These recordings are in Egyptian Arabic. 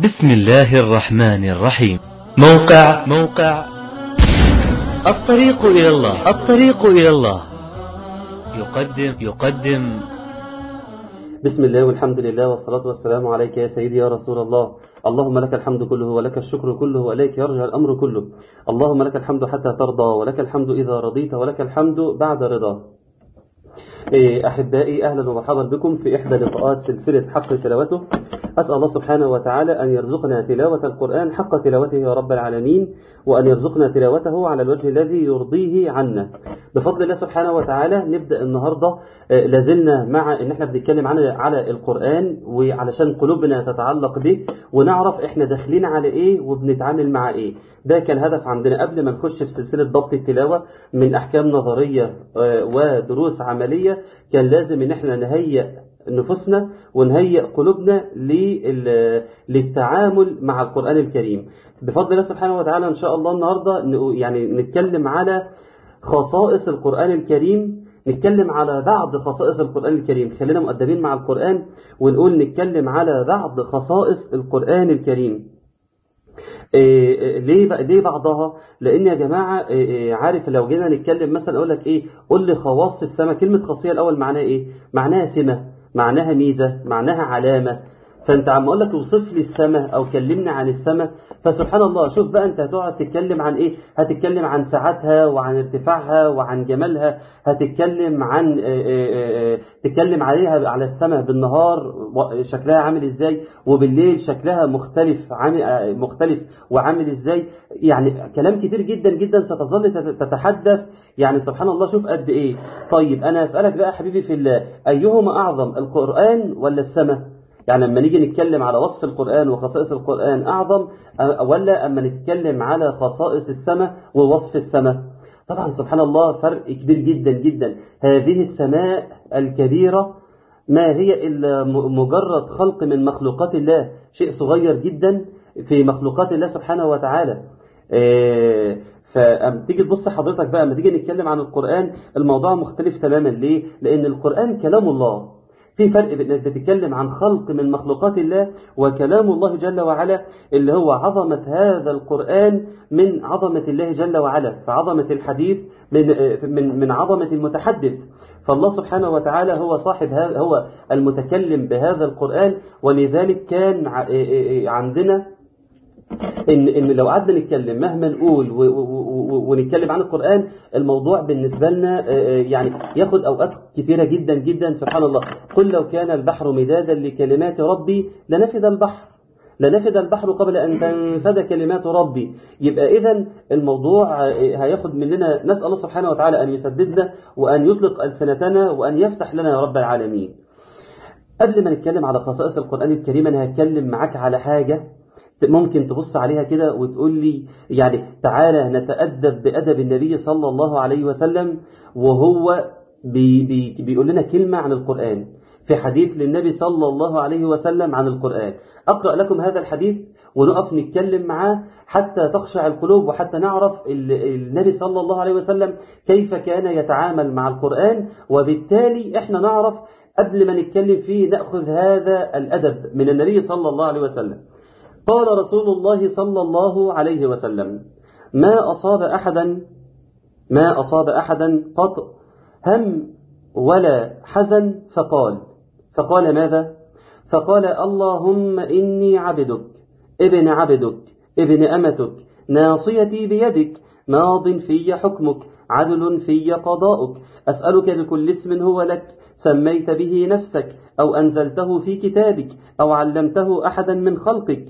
بسم الله الرحمن الرحيم موقع موقع الطريق إلى الله الطريق إلى الله يقدم يقدم بسم الله والحمد لله والصلاة والسلام عليك يا سيدي يا رسول الله اللهم لك الحمد كله ولك الشكر كله وإليك يرجع الأمر كله اللهم لك الحمد حتى ترضى ولك الحمد إذا رضيت ولك الحمد بعد رضا إيه، أحبائي أهلا ومرحبا بكم في إحدى لقاءات سلسلة حق تلاوته أسأل الله سبحانه وتعالى أن يرزقنا تلاوة القرآن حق تلاوته يا رب العالمين وأن يرزقنا تلاوته على الوجه الذي يرضيه عنا بفضل الله سبحانه وتعالى نبدأ النهاردة آه، لازلنا مع إن احنا بنتكلم عن على القرآن وعلشان قلوبنا تتعلق به ونعرف احنا داخلين على ايه وبنتعامل مع ايه ده كان هدف عندنا قبل ما نخش في سلسلة ضبط التلاوة من أحكام نظرية آه، ودروس عملية كان لازم إن احنا نهيئ نفوسنا ونهيئ قلوبنا لل- للتعامل مع القرآن الكريم بفضل الله سبحانه وتعالى إن شاء الله النهاردة ن- يعني نتكلم على خصائص القرآن الكريم نتكلم على بعض خصائص القرآن الكريم خلينا مؤدبين مع القرآن ونقول نتكلم على بعض خصائص القرآن الكريم إيه إيه ليه بقى ليه بعضها لان يا جماعه إيه إيه عارف لو جينا نتكلم مثلا اقول لك ايه قول لي خواص السماء كلمه خاصيه الاول معناها ايه معناها سمه معناها ميزه معناها علامه فانت عم اقول لك اوصف لي السماء او كلمني عن السماء فسبحان الله شوف بقى انت هتقعد تتكلم عن ايه هتتكلم عن سعتها وعن ارتفاعها وعن جمالها هتتكلم عن آه، آه، آه، تتكلم عليها على السماء بالنهار و- شكلها عامل ازاي وبالليل شكلها مختلف عامل آه، مختلف وعامل ازاي يعني كلام كتير جدا جدا ستظل تت- تتحدث يعني سبحان الله شوف قد ايه طيب انا اسالك بقى حبيبي في الله ايهما اعظم القران ولا السماء يعني لما نيجي نتكلم على وصف القرآن وخصائص القرآن أعظم أ- ولا أما نتكلم على خصائص السماء ووصف السماء طبعا سبحان الله فرق كبير جدا جدا هذه السماء الكبيرة ما هي إلا م- مجرد خلق من مخلوقات الله شيء صغير جدا في مخلوقات الله سبحانه وتعالى إيه، فأما تيجي تبص حضرتك بقى لما تيجي نتكلم عن القرآن الموضوع مختلف تماما ليه؟ لأن القرآن كلام الله في فرق بين انك بتتكلم عن خلق من مخلوقات الله وكلام الله جل وعلا اللي هو عظمة هذا القرآن من عظمة الله جل وعلا فعظمة الحديث من من من عظمة المتحدث فالله سبحانه وتعالى هو صاحب هذا هو المتكلم بهذا القرآن ولذلك كان ع- عندنا ان ان لو قعدنا نتكلم مهما نقول و- و- و- ونتكلم عن القران الموضوع بالنسبه لنا آه، آه، يعني ياخد اوقات كتيره جدا جدا سبحان الله قل لو كان البحر مدادا لكلمات ربي لنفد البحر لنفد البحر قبل ان تنفد كلمات ربي يبقى اذا الموضوع آه، هياخد مننا نسال الله سبحانه وتعالى ان يسددنا وان يطلق السنتنا وان يفتح لنا يا رب العالمين قبل ما نتكلم على خصائص القرآن الكريم أنا هتكلم معاك على حاجة ممكن تبص عليها كده وتقول لي يعني تعالى نتأدب بأدب النبي صلى الله عليه وسلم وهو بي بي بيقول لنا كلمة عن القرآن في حديث للنبي صلى الله عليه وسلم عن القرآن أقرأ لكم هذا الحديث ونقف نتكلم معاه حتى تخشع القلوب وحتى نعرف ال- النبي صلى الله عليه وسلم كيف كان يتعامل مع القرآن وبالتالي احنا نعرف قبل ما نتكلم فيه نأخذ هذا الأدب من النبي صلى الله عليه وسلم قال رسول الله صلى الله عليه وسلم ما أصاب أحدا ما أصاب أحدا قط هم ولا حزن فقال فقال ماذا فقال اللهم إني عبدك ابن عبدك ابن أمتك ناصيتي بيدك ماض في حكمك عدل في قضاؤك أسألك بكل اسم هو لك سميت به نفسك أو أنزلته في كتابك أو علمته أحدا من خلقك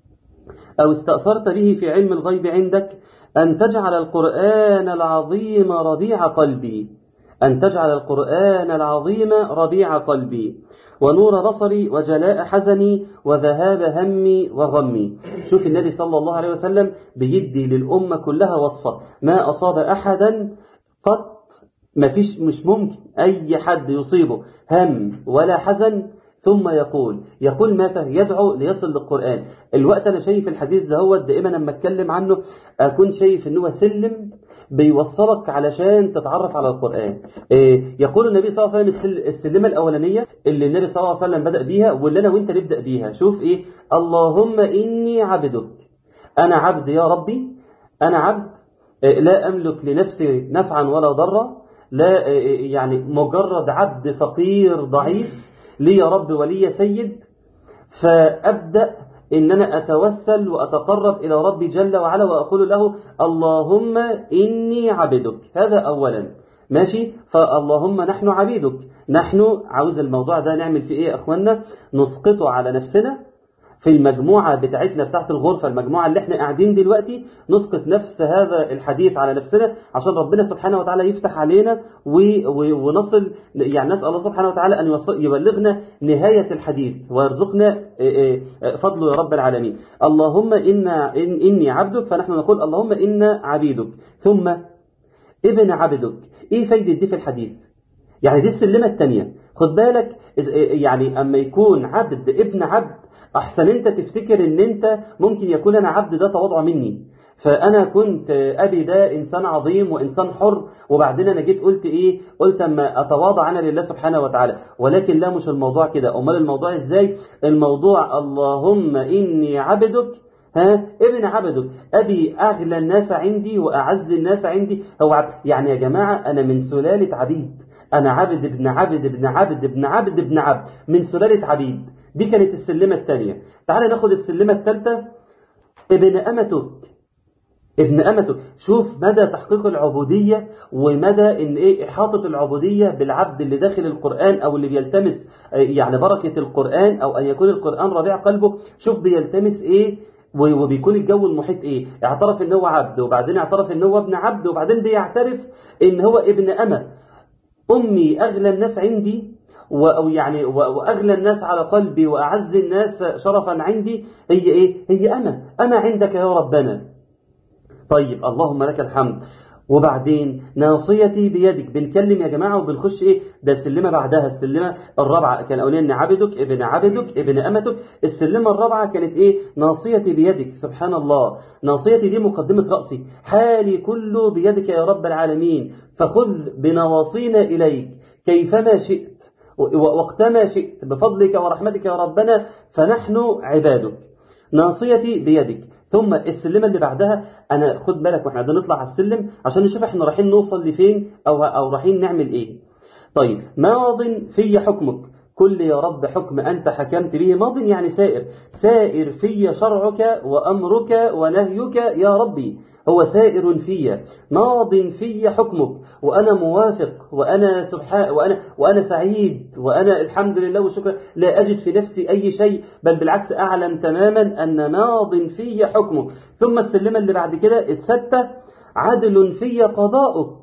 أو استأثرت به في علم الغيب عندك أن تجعل القرآن العظيم ربيع قلبي أن تجعل القرآن العظيم ربيع قلبي ونور بصري وجلاء حزني وذهاب همي وغمي شوف النبي صلى الله عليه وسلم بيدي للأمة كلها وصفة ما أصاب أحدا قط ما فيش مش ممكن أي حد يصيبه هم ولا حزن ثم يقول يقول ماذا يدعو ليصل للقرآن الوقت أنا شايف الحديث ده هو دائما لما أتكلم عنه أكون شايف أنه سلم بيوصلك علشان تتعرف على القرآن إيه، يقول النبي صلى الله عليه وسلم السلمة الأولانية اللي النبي صلى الله عليه وسلم بدأ بيها واللي أنا وإنت نبدأ بيها شوف إيه اللهم إني عبدك أنا عبد يا ربي أنا عبد إيه، لا أملك لنفسي نفعا ولا ضرا لا إيه، يعني مجرد عبد فقير ضعيف لي يا رب ولي سيد فأبدأ إن أنا أتوسل وأتقرب إلى ربي جل وعلا وأقول له اللهم إني عبدك هذا أولا ماشي فاللهم نحن عبيدك نحن عاوز الموضوع ده نعمل فيه إيه يا أخوانا نسقطه على نفسنا في المجموعة بتاعتنا بتاعت الغرفة المجموعة اللي احنا قاعدين دلوقتي نسقط نفس هذا الحديث على نفسنا عشان ربنا سبحانه وتعالى يفتح علينا ونصل يعني نسأل الله سبحانه وتعالى أن يبلغنا نهاية الحديث ويرزقنا فضله يا رب العالمين اللهم إنا إن إني عبدك فنحن نقول اللهم إنا عبيدك ثم ابن عبدك إيه فايدة دي في الحديث يعني دي السلمة الثانية خد بالك يعني أما يكون عبد ابن عبد أحسن أنت تفتكر أن أنت ممكن يكون أنا عبد ده تواضع مني فأنا كنت أبي ده إنسان عظيم وإنسان حر وبعدين أنا جيت قلت إيه قلت أما أتواضع أنا لله سبحانه وتعالى ولكن لا مش الموضوع كده أمال الموضوع إزاي الموضوع اللهم إني عبدك ها ابن عبدك أبي أغلى الناس عندي وأعز الناس عندي هو عبد يعني يا جماعة أنا من سلالة عبيد أنا عبد ابن عبد ابن عبد ابن عبد ابن عبد من سلالة عبيد دي كانت السلمة الثانية تعال ناخد السلمة الثالثة ابن أمتك ابن أمتك شوف مدى تحقيق العبودية ومدى ان ايه احاطة العبودية بالعبد اللي داخل القرآن او اللي بيلتمس يعني بركة القرآن او ان يكون القرآن ربيع قلبه شوف بيلتمس ايه وبيكون الجو المحيط ايه اعترف ان هو عبد وبعدين اعترف ان هو ابن عبد وبعدين بيعترف ان هو ابن أمة أمي أغلى الناس عندي أو يعني وأغلى الناس على قلبي وأعز الناس شرفا عندي هي إيه؟ هي أنا أنا عندك يا ربنا طيب اللهم لك الحمد وبعدين ناصيتي بيدك بنكلم يا جماعة وبنخش ايه ده السلمة بعدها السلمة الرابعة كان أولين عبدك ابن عبدك ابن أمتك السلمة الرابعة كانت ايه ناصيتي بيدك سبحان الله ناصيتي دي مقدمة رأسي حالي كله بيدك يا رب العالمين فخذ بنواصينا إليك كيفما شئت وقتما شئت بفضلك ورحمتك يا ربنا فنحن عبادك ناصيتي بيدك ثم السلمة اللي بعدها أنا خد بالك واحنا قاعدين نطلع على السلم عشان نشوف احنا رايحين نوصل لفين أو, أو رايحين نعمل إيه طيب ماض في حكمك كل يا رب حكم أنت حكمت به ماض يعني سائر سائر في شرعك وأمرك ونهيك يا ربي هو سائر في ماض في حكمك وأنا موافق وأنا سبحان وأنا وأنا سعيد وأنا الحمد لله والشكر لا أجد في نفسي أي شيء بل بالعكس أعلم تماما أن ماض في حكمك ثم السلمة اللي بعد كده الستة عدل في قضاؤك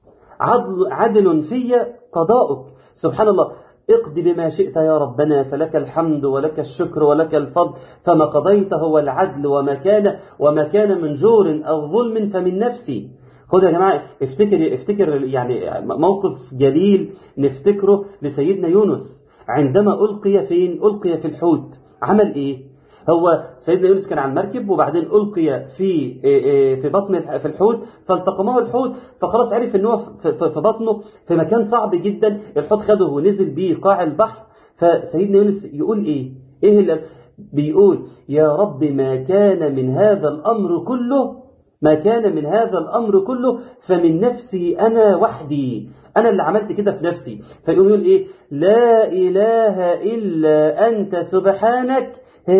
عدل, عدل في قضاؤك سبحان الله اقض بما شئت يا ربنا فلك الحمد ولك الشكر ولك الفضل فما قضيت هو العدل وما كان وما كان من جور أو ظلم فمن نفسي خد يا جماعة افتكر افتكر يعني موقف جليل نفتكره لسيدنا يونس عندما ألقي فين ألقي في الحوت عمل إيه هو سيدنا يونس كان على المركب وبعدين ألقي في في بطن في الحوت فالتقمه الحوت فخلاص عرف ان هو في بطنه في مكان صعب جدا الحوت خده ونزل بيه قاع البحر فسيدنا يونس يقول ايه ايه اللي بيقول يا رب ما كان من هذا الأمر كله ما كان من هذا الأمر كله فمن نفسي أنا وحدي أنا اللي عملت كده في نفسي فيقول يقول إيه لا إله إلا أنت سبحانك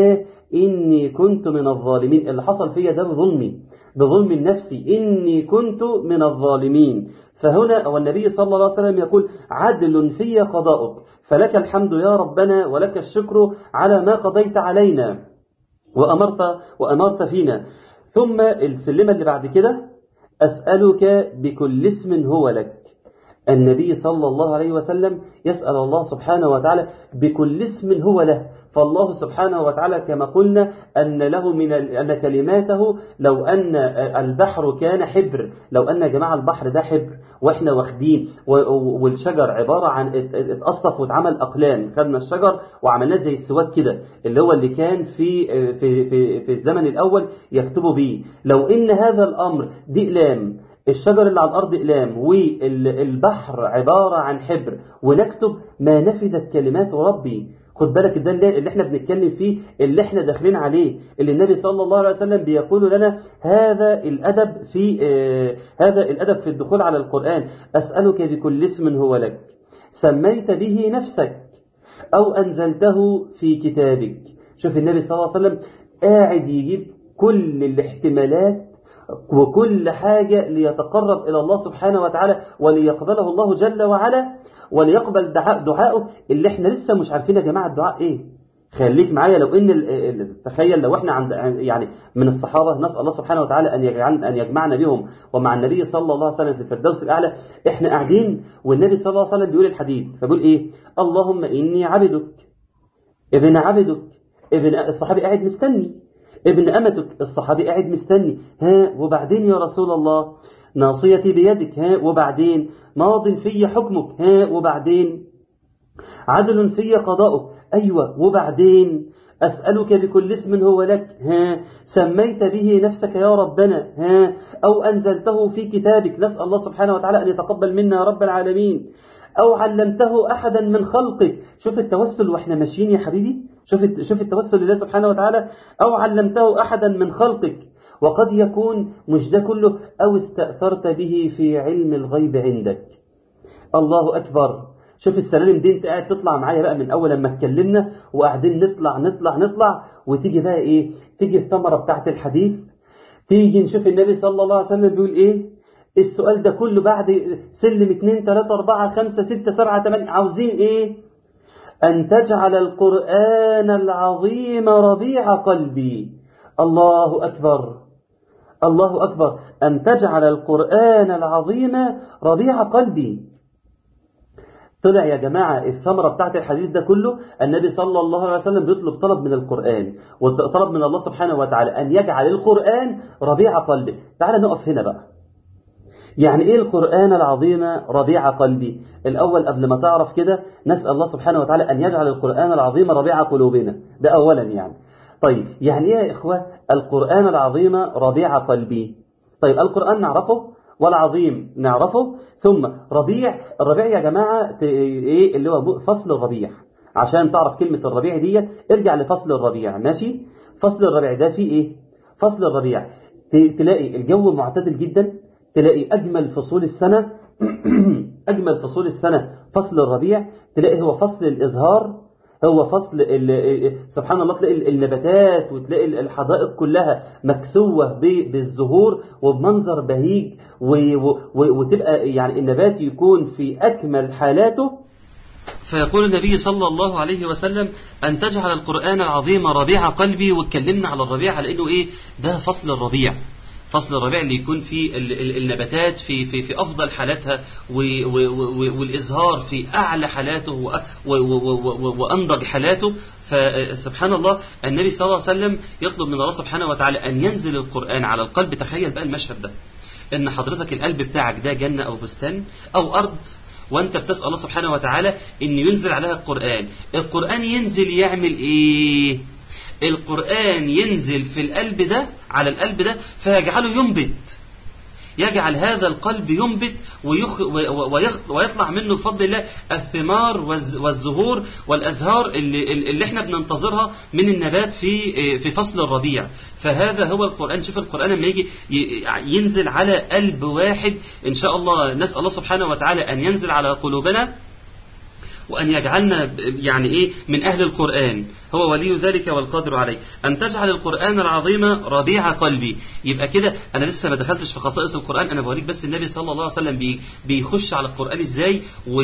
إني كنت من الظالمين اللي حصل فيا ده بظلمي بظلم النفس إني كنت من الظالمين فهنا والنبي صلى الله عليه وسلم يقول عدل في قضاؤك فلك الحمد يا ربنا ولك الشكر على ما قضيت علينا وأمرت, وأمرت فينا ثم السلمة اللي بعد كده أسألك بكل اسم هو لك النبي صلى الله عليه وسلم يسأل الله سبحانه وتعالى بكل اسم هو له فالله سبحانه وتعالى كما قلنا أن له من أن كلماته لو أن البحر كان حبر لو أن يا جماعة البحر ده حبر وإحنا واخدين والشجر عبارة عن اتقصف واتعمل أقلام خدنا الشجر وعملناه زي السواد كده اللي هو اللي كان في في في, في الزمن الأول يكتبوا بيه لو إن هذا الأمر دي إقلام الشجر اللي على الأرض إقلام والبحر عبارة عن حبر ونكتب ما نفدت كلمات ربي خد بالك ده اللي احنا بنتكلم فيه اللي احنا داخلين عليه اللي النبي صلى الله عليه وسلم بيقول لنا هذا الأدب في آه هذا الأدب في الدخول على القرآن أسألك بكل اسم هو لك سميت به نفسك أو أنزلته في كتابك شوف النبي صلى الله عليه وسلم قاعد يجيب كل الاحتمالات وكل حاجة ليتقرب إلى الله سبحانه وتعالى وليقبله الله جل وعلا وليقبل دعاء دعائه اللي احنا لسه مش عارفين يا جماعة الدعاء ايه خليك معايا لو ان تخيل لو احنا عند يعني من الصحابه نسال الله سبحانه وتعالى ان يجعل ان يجمعنا بهم ومع النبي صلى الله عليه وسلم في الفردوس الاعلى احنا قاعدين والنبي صلى الله عليه وسلم بيقول الحديث فبيقول ايه اللهم اني عبدك ابن عبدك ابن الصحابي قاعد مستني ابن أمتك الصحابي قاعد مستني ها وبعدين يا رسول الله ناصيتي بيدك ها وبعدين ماض في حكمك ها وبعدين عدل في قضاؤك أيوة وبعدين أسألك بكل اسم هو لك ها سميت به نفسك يا ربنا ها أو أنزلته في كتابك نسأل الله سبحانه وتعالى أن يتقبل منا يا رب العالمين أو علمته أحدا من خلقك شوف التوسل وإحنا ماشيين يا حبيبي شوف شوف التوسل لله سبحانه وتعالى أو علمته أحدا من خلقك وقد يكون مش ده كله أو استأثرت به في علم الغيب عندك الله أكبر شوف السلالم دي انت قاعد تطلع معايا بقى من اول لما اتكلمنا وقاعدين نطلع نطلع نطلع وتيجي بقى ايه تيجي الثمره بتاعت الحديث تيجي نشوف النبي صلى الله عليه وسلم بيقول ايه السؤال ده كله بعد سلم 2 3 4 5 6 7 8 عاوزين ايه أن تجعل القرآن العظيم ربيع قلبي الله أكبر الله أكبر أن تجعل القرآن العظيم ربيع قلبي طلع يا جماعة الثمرة بتاعت الحديث ده كله النبي صلى الله عليه وسلم بيطلب طلب من القرآن وطلب من الله سبحانه وتعالى أن يجعل القرآن ربيع قلبه تعال نقف هنا بقى يعني ايه القرآن العظيم ربيع قلبي الأول قبل ما تعرف كده نسأل الله سبحانه وتعالى أن يجعل القرآن العظيم ربيع قلوبنا ده أولا يعني طيب يعني ايه يا إخوة القرآن العظيم ربيع قلبي طيب القرآن نعرفه والعظيم نعرفه ثم ربيع الربيع يا جماعة ايه اللي هو فصل الربيع عشان تعرف كلمة الربيع ديت ارجع لفصل الربيع ماشي فصل الربيع ده فيه ايه فصل الربيع تلاقي الجو معتدل جدا تلاقي أجمل فصول السنة أجمل فصول السنة فصل الربيع تلاقي هو فصل الإزهار هو فصل سبحان الله تلاقي النباتات وتلاقي الحدائق كلها مكسوة بالزهور وبمنظر بهيج وتبقى يعني النبات يكون في أكمل حالاته فيقول النبي صلى الله عليه وسلم أن تجعل القرآن العظيم ربيع قلبي واتكلمنا على الربيع على أنه إيه ده فصل الربيع فصل الربيع اللي يكون فيه النباتات في في في افضل حالاتها والازهار في اعلى حالاته وانضج حالاته فسبحان الله النبي صلى الله عليه وسلم يطلب من الله سبحانه وتعالى ان ينزل القران على القلب تخيل بقى المشهد ده ان حضرتك القلب بتاعك ده جنه او بستان او ارض وانت بتسال الله سبحانه وتعالى ان ينزل عليها القران القران ينزل يعمل ايه القرآن ينزل في القلب ده على القلب ده فيجعله ينبت يجعل هذا القلب ينبت ويخ ويطلع منه بفضل الله الثمار والزهور والأزهار اللي, اللي احنا بننتظرها من النبات في في فصل الربيع فهذا هو القرآن شوف القرآن لما يجي ينزل على قلب واحد إن شاء الله نسأل الله سبحانه وتعالى أن ينزل على قلوبنا وأن يجعلنا يعني إيه من أهل القرآن هو ولي ذلك والقادر عليه أن تجعل القرآن العظيم ربيع قلبي يبقى كده أنا لسه ما دخلتش في خصائص القرآن أنا بوريك بس النبي صلى الله عليه وسلم بي بيخش على القرآن إزاي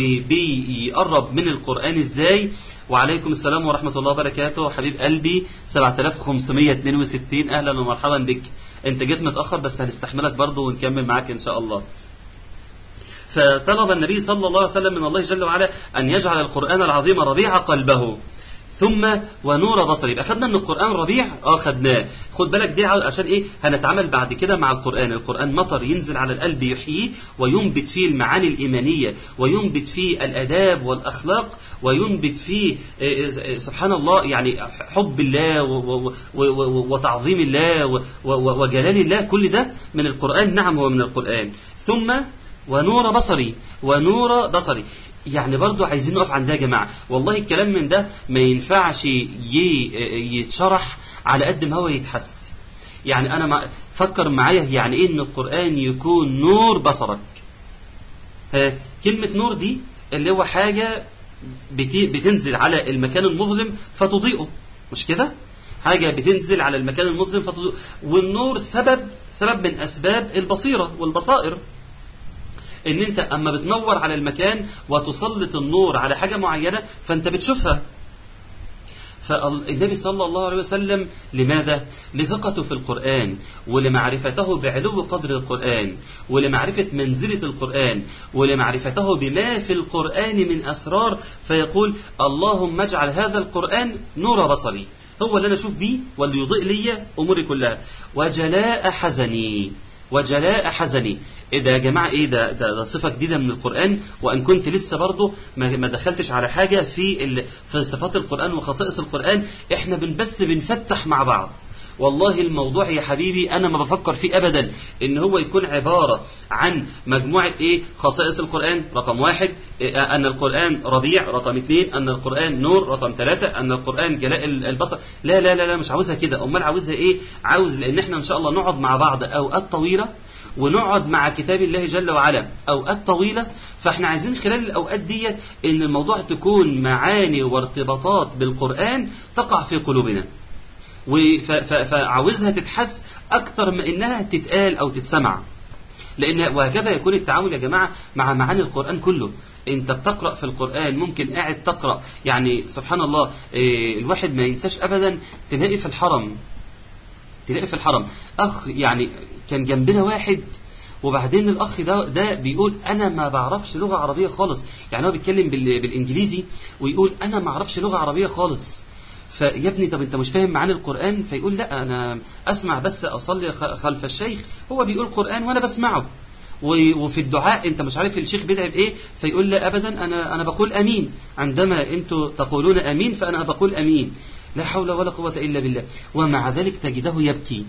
وبيقرب من القرآن إزاي وعليكم السلام ورحمة الله وبركاته حبيب قلبي 7562 أهلا ومرحبا بك أنت جيت متأخر بس هنستحملك برضه ونكمل معاك إن شاء الله فطلب النبي صلى الله عليه وسلم من الله جل وعلا أن يجعل القرآن العظيم ربيع قلبه ثم ونور بصري يبقى خدنا ان القران ربيع اه خدناه خد بالك دي عشان ايه هنتعامل بعد كده مع القران القران مطر ينزل على القلب يحييه وينبت فيه المعاني الايمانيه وينبت فيه الاداب والاخلاق وينبت فيه سبحان الله يعني حب الله وتعظيم الله وجلال الله كل ده من القران نعم هو من القران ثم ونور بصري ونور بصري يعني برضو عايزين نقف عند ده يا جماعة والله الكلام من ده ما ينفعش يتشرح على قد ما هو يتحس يعني أنا ما فكر معايا يعني إيه إن القرآن يكون نور بصرك ها كلمة نور دي اللي هو حاجة بتنزل على المكان المظلم فتضيئه مش كده حاجة بتنزل على المكان المظلم فتضيئه والنور سبب سبب من أسباب البصيرة والبصائر ان انت اما بتنور على المكان وتسلط النور على حاجة معينة فانت بتشوفها فالنبي صلى الله عليه وسلم لماذا؟ لثقته في القرآن ولمعرفته بعلو قدر القرآن ولمعرفة منزلة القرآن ولمعرفته بما في القرآن من أسرار فيقول اللهم اجعل هذا القرآن نور بصري هو اللي أنا أشوف بيه واللي يضيء لي أموري كلها وجلاء حزني وجلاء حزني ايه ده يا جماعه ايه ده ده, ده صفه جديده من القران وان كنت لسه برضه ما, ما دخلتش على حاجه في ال... في صفات القران وخصائص القران احنا بن بس بنفتح مع بعض والله الموضوع يا حبيبي انا ما بفكر فيه ابدا ان هو يكون عباره عن مجموعه ايه خصائص القران رقم واحد إيه ان القران ربيع رقم اثنين ان القران نور رقم ثلاثه ان القران جلاء البصر لا لا لا لا مش عاوزها كده امال عاوزها ايه عاوز لان احنا ان شاء الله نقعد مع بعض اوقات طويله ونقعد مع كتاب الله جل وعلا اوقات طويله فاحنا عايزين خلال الاوقات ديت ان الموضوع تكون معاني وارتباطات بالقران تقع في قلوبنا فعاوزها تتحس اكتر من انها تتقال او تتسمع لان وهكذا يكون التعامل يا جماعه مع معاني القران كله انت بتقرا في القران ممكن قاعد تقرا يعني سبحان الله الواحد ما ينساش ابدا تلاقي في الحرم تلاقي في الحرم اخ يعني كان جنبنا واحد وبعدين الاخ ده ده بيقول انا ما بعرفش لغه عربيه خالص يعني هو بيتكلم بالانجليزي ويقول انا ما اعرفش لغه عربيه خالص فيا ابني طب انت مش فاهم معاني القران فيقول لا انا اسمع بس اصلي خلف الشيخ هو بيقول قران وانا بسمعه وفي الدعاء انت مش عارف الشيخ بيدعي بايه فيقول لا ابدا انا انا بقول امين عندما انتوا تقولون امين فانا بقول امين لا حول ولا قوه الا بالله ومع ذلك تجده يبكي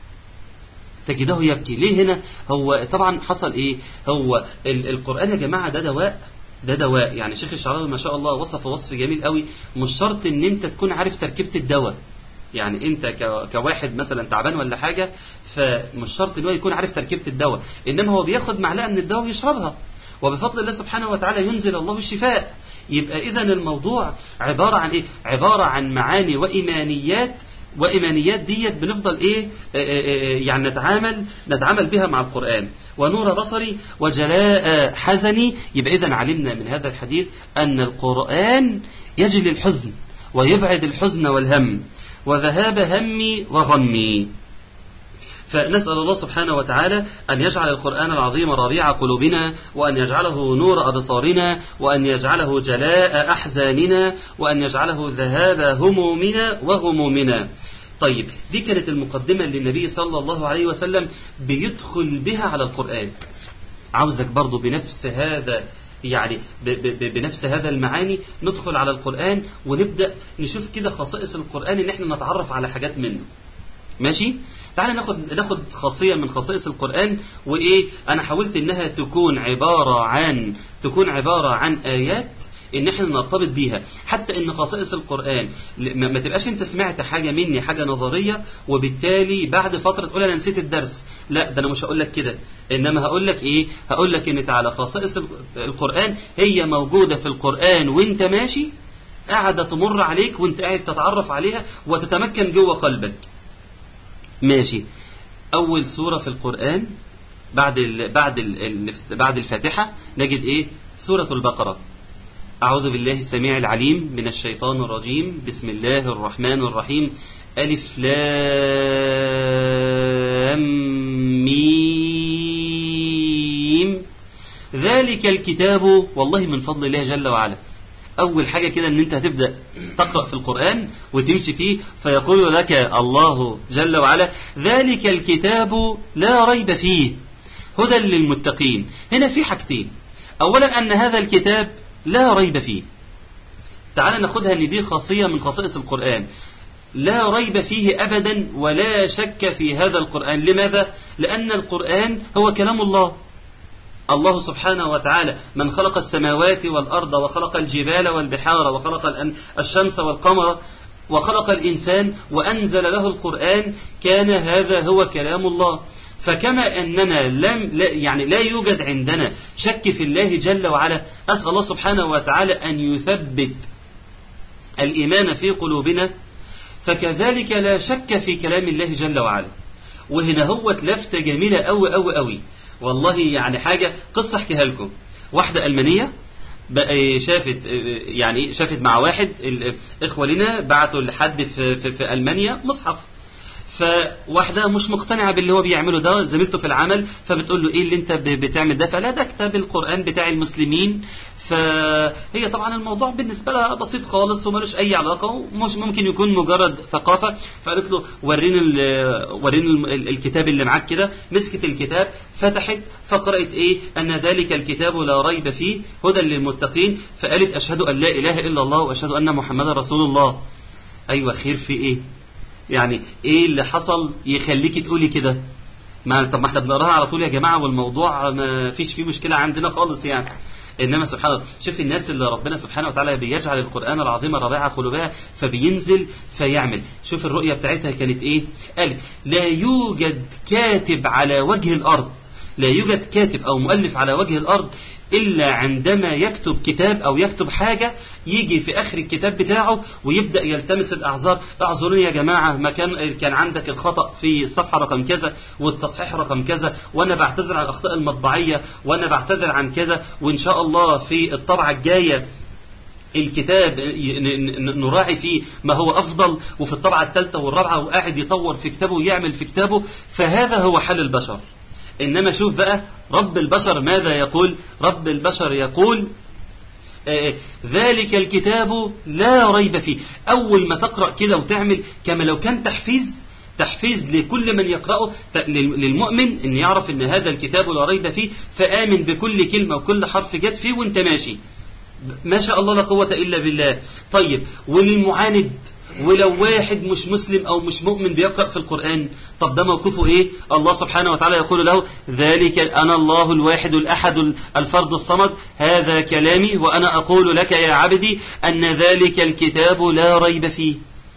تجده يبكي ليه هنا هو طبعا حصل ايه هو القرآن يا جماعة ده دواء ده دواء يعني شيخ الشعراوي ما شاء الله وصف وصف جميل قوي مش شرط ان انت تكون عارف تركيبة الدواء يعني انت كواحد مثلا تعبان ولا حاجة فمش شرط ان هو يكون عارف تركيبة الدواء انما هو بياخد معلقة من الدواء ويشربها وبفضل الله سبحانه وتعالى ينزل الله الشفاء يبقى اذا الموضوع عبارة عن ايه عبارة عن معاني وإيمانيات وإيمانيات ديت بنفضل إيه يعني نتعامل نتعامل بها مع القرآن ونور بصري وجلاء حزني يبقى إذا علمنا من هذا الحديث أن القرآن يجلي الحزن ويبعد الحزن والهم وذهاب همي وغمي فنسأل الله سبحانه وتعالى أن يجعل القرآن العظيم ربيع قلوبنا وأن يجعله نور أبصارنا وأن يجعله جلاء أحزاننا وأن يجعله ذهاب همومنا وغمومنا طيب دي كانت المقدمة اللي النبي صلى الله عليه وسلم بيدخل بها على القرآن عاوزك برضو بنفس هذا يعني بنفس هذا المعاني ندخل على القرآن ونبدأ نشوف كده خصائص القرآن ان احنا نتعرف على حاجات منه ماشي تعالى ناخد ناخد خاصيه من خصائص القران وايه انا حاولت انها تكون عباره عن تكون عباره عن ايات ان احنا نرتبط بيها حتى ان خصائص القران ما تبقاش انت سمعت حاجه مني حاجه نظريه وبالتالي بعد فتره تقول انا نسيت الدرس لا ده انا مش هقول لك كده انما هقول لك ايه هقول لك ان تعالى خصائص القران هي موجوده في القران وانت ماشي قاعده تمر عليك وانت قاعد تتعرف عليها وتتمكن جوه قلبك ماشي أول سورة في القرآن بعد ال بعد ال بعد الفاتحة نجد إيه؟ سورة البقرة. أعوذ بالله السميع العليم من الشيطان الرجيم، بسم الله الرحمن الرحيم، ألف لام ميم ذلك الكتاب والله من فضل الله جل وعلا. أول حاجة كده أن أنت هتبدأ تقرأ في القرآن وتمشي فيه فيقول لك الله جل وعلا ذلك الكتاب لا ريب فيه هدى للمتقين هنا في حاجتين أولا أن هذا الكتاب لا ريب فيه تعال ناخدها ان دي خاصية من خصائص القرآن لا ريب فيه أبدا ولا شك في هذا القرآن لماذا؟ لأن القرآن هو كلام الله الله سبحانه وتعالى من خلق السماوات والأرض وخلق الجبال والبحار وخلق الشمس والقمر وخلق الإنسان وأنزل له القرآن كان هذا هو كلام الله فكما أننا لم لا يعني لا يوجد عندنا شك في الله جل وعلا أسأل الله سبحانه وتعالى أن يثبت الإيمان في قلوبنا فكذلك لا شك في كلام الله جل وعلا وهنا هو لفتة جميلة أوي أوي أوي والله يعني حاجة قصة احكيها لكم واحدة ألمانية شافت يعني شافت مع واحد الاخوه لنا بعتوا لحد في, في, في المانيا مصحف فواحدة مش مقتنعة باللي هو بيعمله ده زميلته في العمل فبتقول له ايه اللي انت بتعمل ده فلا ده كتاب القرآن بتاع المسلمين فهي طبعا الموضوع بالنسبة لها بسيط خالص ومالوش أي علاقة ومش ممكن يكون مجرد ثقافة فقالت له وريني وريني الكتاب اللي معاك كده مسكت الكتاب فتحت فقرأت إيه أن ذلك الكتاب لا ريب فيه هدى للمتقين فقالت أشهد أن لا إله إلا الله وأشهد أن محمدا رسول الله أيوة خير في إيه يعني إيه اللي حصل يخليكي تقولي كده ما طب ما احنا بنقراها على طول يا جماعة والموضوع ما فيش فيه مشكلة عندنا خالص يعني انما سبحان الله شوف الناس اللي ربنا سبحانه وتعالى بيجعل القران العظيم ربيع قلوبها فبينزل فيعمل شوف الرؤيه بتاعتها كانت ايه قالت لا يوجد كاتب على وجه الارض لا يوجد كاتب او مؤلف على وجه الارض إلا عندما يكتب كتاب أو يكتب حاجة يجي في آخر الكتاب بتاعه ويبدأ يلتمس الأعذار اعذروني يا جماعة ما كان كان عندك الخطأ في الصفحة رقم كذا والتصحيح رقم كذا وأنا بعتذر عن الأخطاء المطبعية وأنا بعتذر عن كذا وإن شاء الله في الطبعة الجاية الكتاب نراعي فيه ما هو أفضل وفي الطبعة الثالثة والرابعة وقاعد يطور في كتابه ويعمل في كتابه فهذا هو حل البشر إنما شوف بقى رب البشر ماذا يقول رب البشر يقول آه ذلك الكتاب لا ريب فيه أول ما تقرأ كده وتعمل كما لو كان تحفيز تحفيز لكل من يقرأه للمؤمن أن يعرف أن هذا الكتاب لا ريب فيه فآمن بكل كلمة وكل حرف جت فيه وانت ماشي ما شاء الله لا قوة إلا بالله طيب وللمعاند ولو واحد مش مسلم او مش مؤمن بيقرأ في القرآن طب ده موقفه ايه الله سبحانه وتعالى يقول له ذلك انا الله الواحد الاحد الفرد الصمد هذا كلامي وانا اقول لك يا عبدي ان ذلك الكتاب لا ريب فيه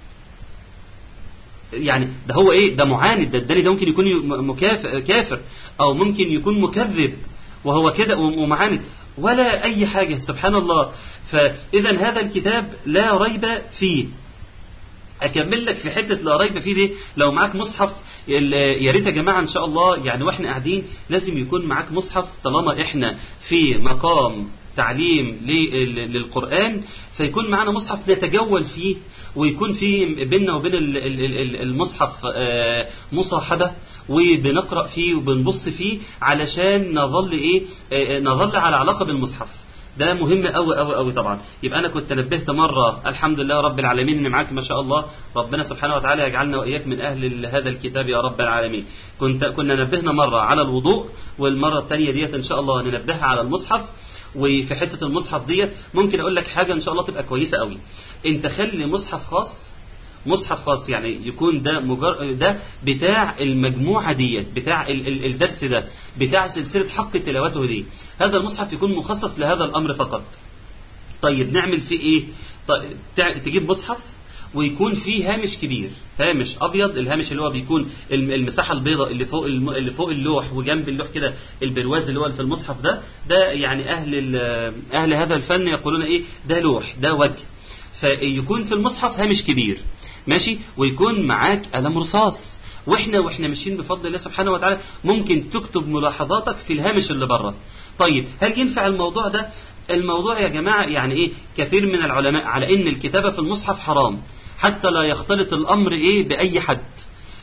يعني ده هو ايه ده معاند ده الداني ده ممكن يكون مكافر كافر او ممكن يكون مكذب وهو كده ومعاند ولا اي حاجة سبحان الله فاذا هذا الكتاب لا ريب فيه اكمل لك في حته لا ريب فيه دي لو معاك مصحف يا ريت يا جماعه ان شاء الله يعني واحنا قاعدين لازم يكون معاك مصحف طالما احنا في مقام تعليم للقران فيكون معانا مصحف نتجول فيه ويكون في بيننا وبين المصحف مصاحبه وبنقرا فيه وبنبص فيه علشان نظل ايه نظل على علاقه بالمصحف ده مهم قوي قوي قوي طبعا يبقى انا كنت نبهت مره الحمد لله رب العالمين ان معاك ما شاء الله ربنا سبحانه وتعالى يجعلنا واياك من اهل هذا الكتاب يا رب العالمين كنت كنا نبهنا مره على الوضوء والمره الثانيه ديت ان شاء الله ننبهها على المصحف وفي حته المصحف ديت ممكن اقول لك حاجه ان شاء الله تبقى كويسه قوي انت خلي مصحف خاص مصحف خاص يعني يكون ده مجر... ده بتاع المجموعه ديت بتاع ال... ال... الدرس ده بتاع سلسله حق تلاوته دي هذا المصحف يكون مخصص لهذا الامر فقط طيب نعمل فيه ايه طيب تجيب مصحف ويكون فيه هامش كبير هامش ابيض الهامش اللي هو بيكون المساحه البيضاء اللي فوق اللي فوق اللوح وجنب اللوح كده البرواز اللي هو في المصحف ده ده يعني اهل اهل هذا الفن يقولون ايه ده لوح ده وجه فيكون في المصحف هامش كبير ماشي ويكون معاك قلم رصاص واحنا واحنا ماشيين بفضل الله سبحانه وتعالى ممكن تكتب ملاحظاتك في الهامش اللي بره طيب هل ينفع الموضوع ده الموضوع يا جماعة يعني ايه كثير من العلماء على ان الكتابة في المصحف حرام حتى لا يختلط الامر ايه باي حد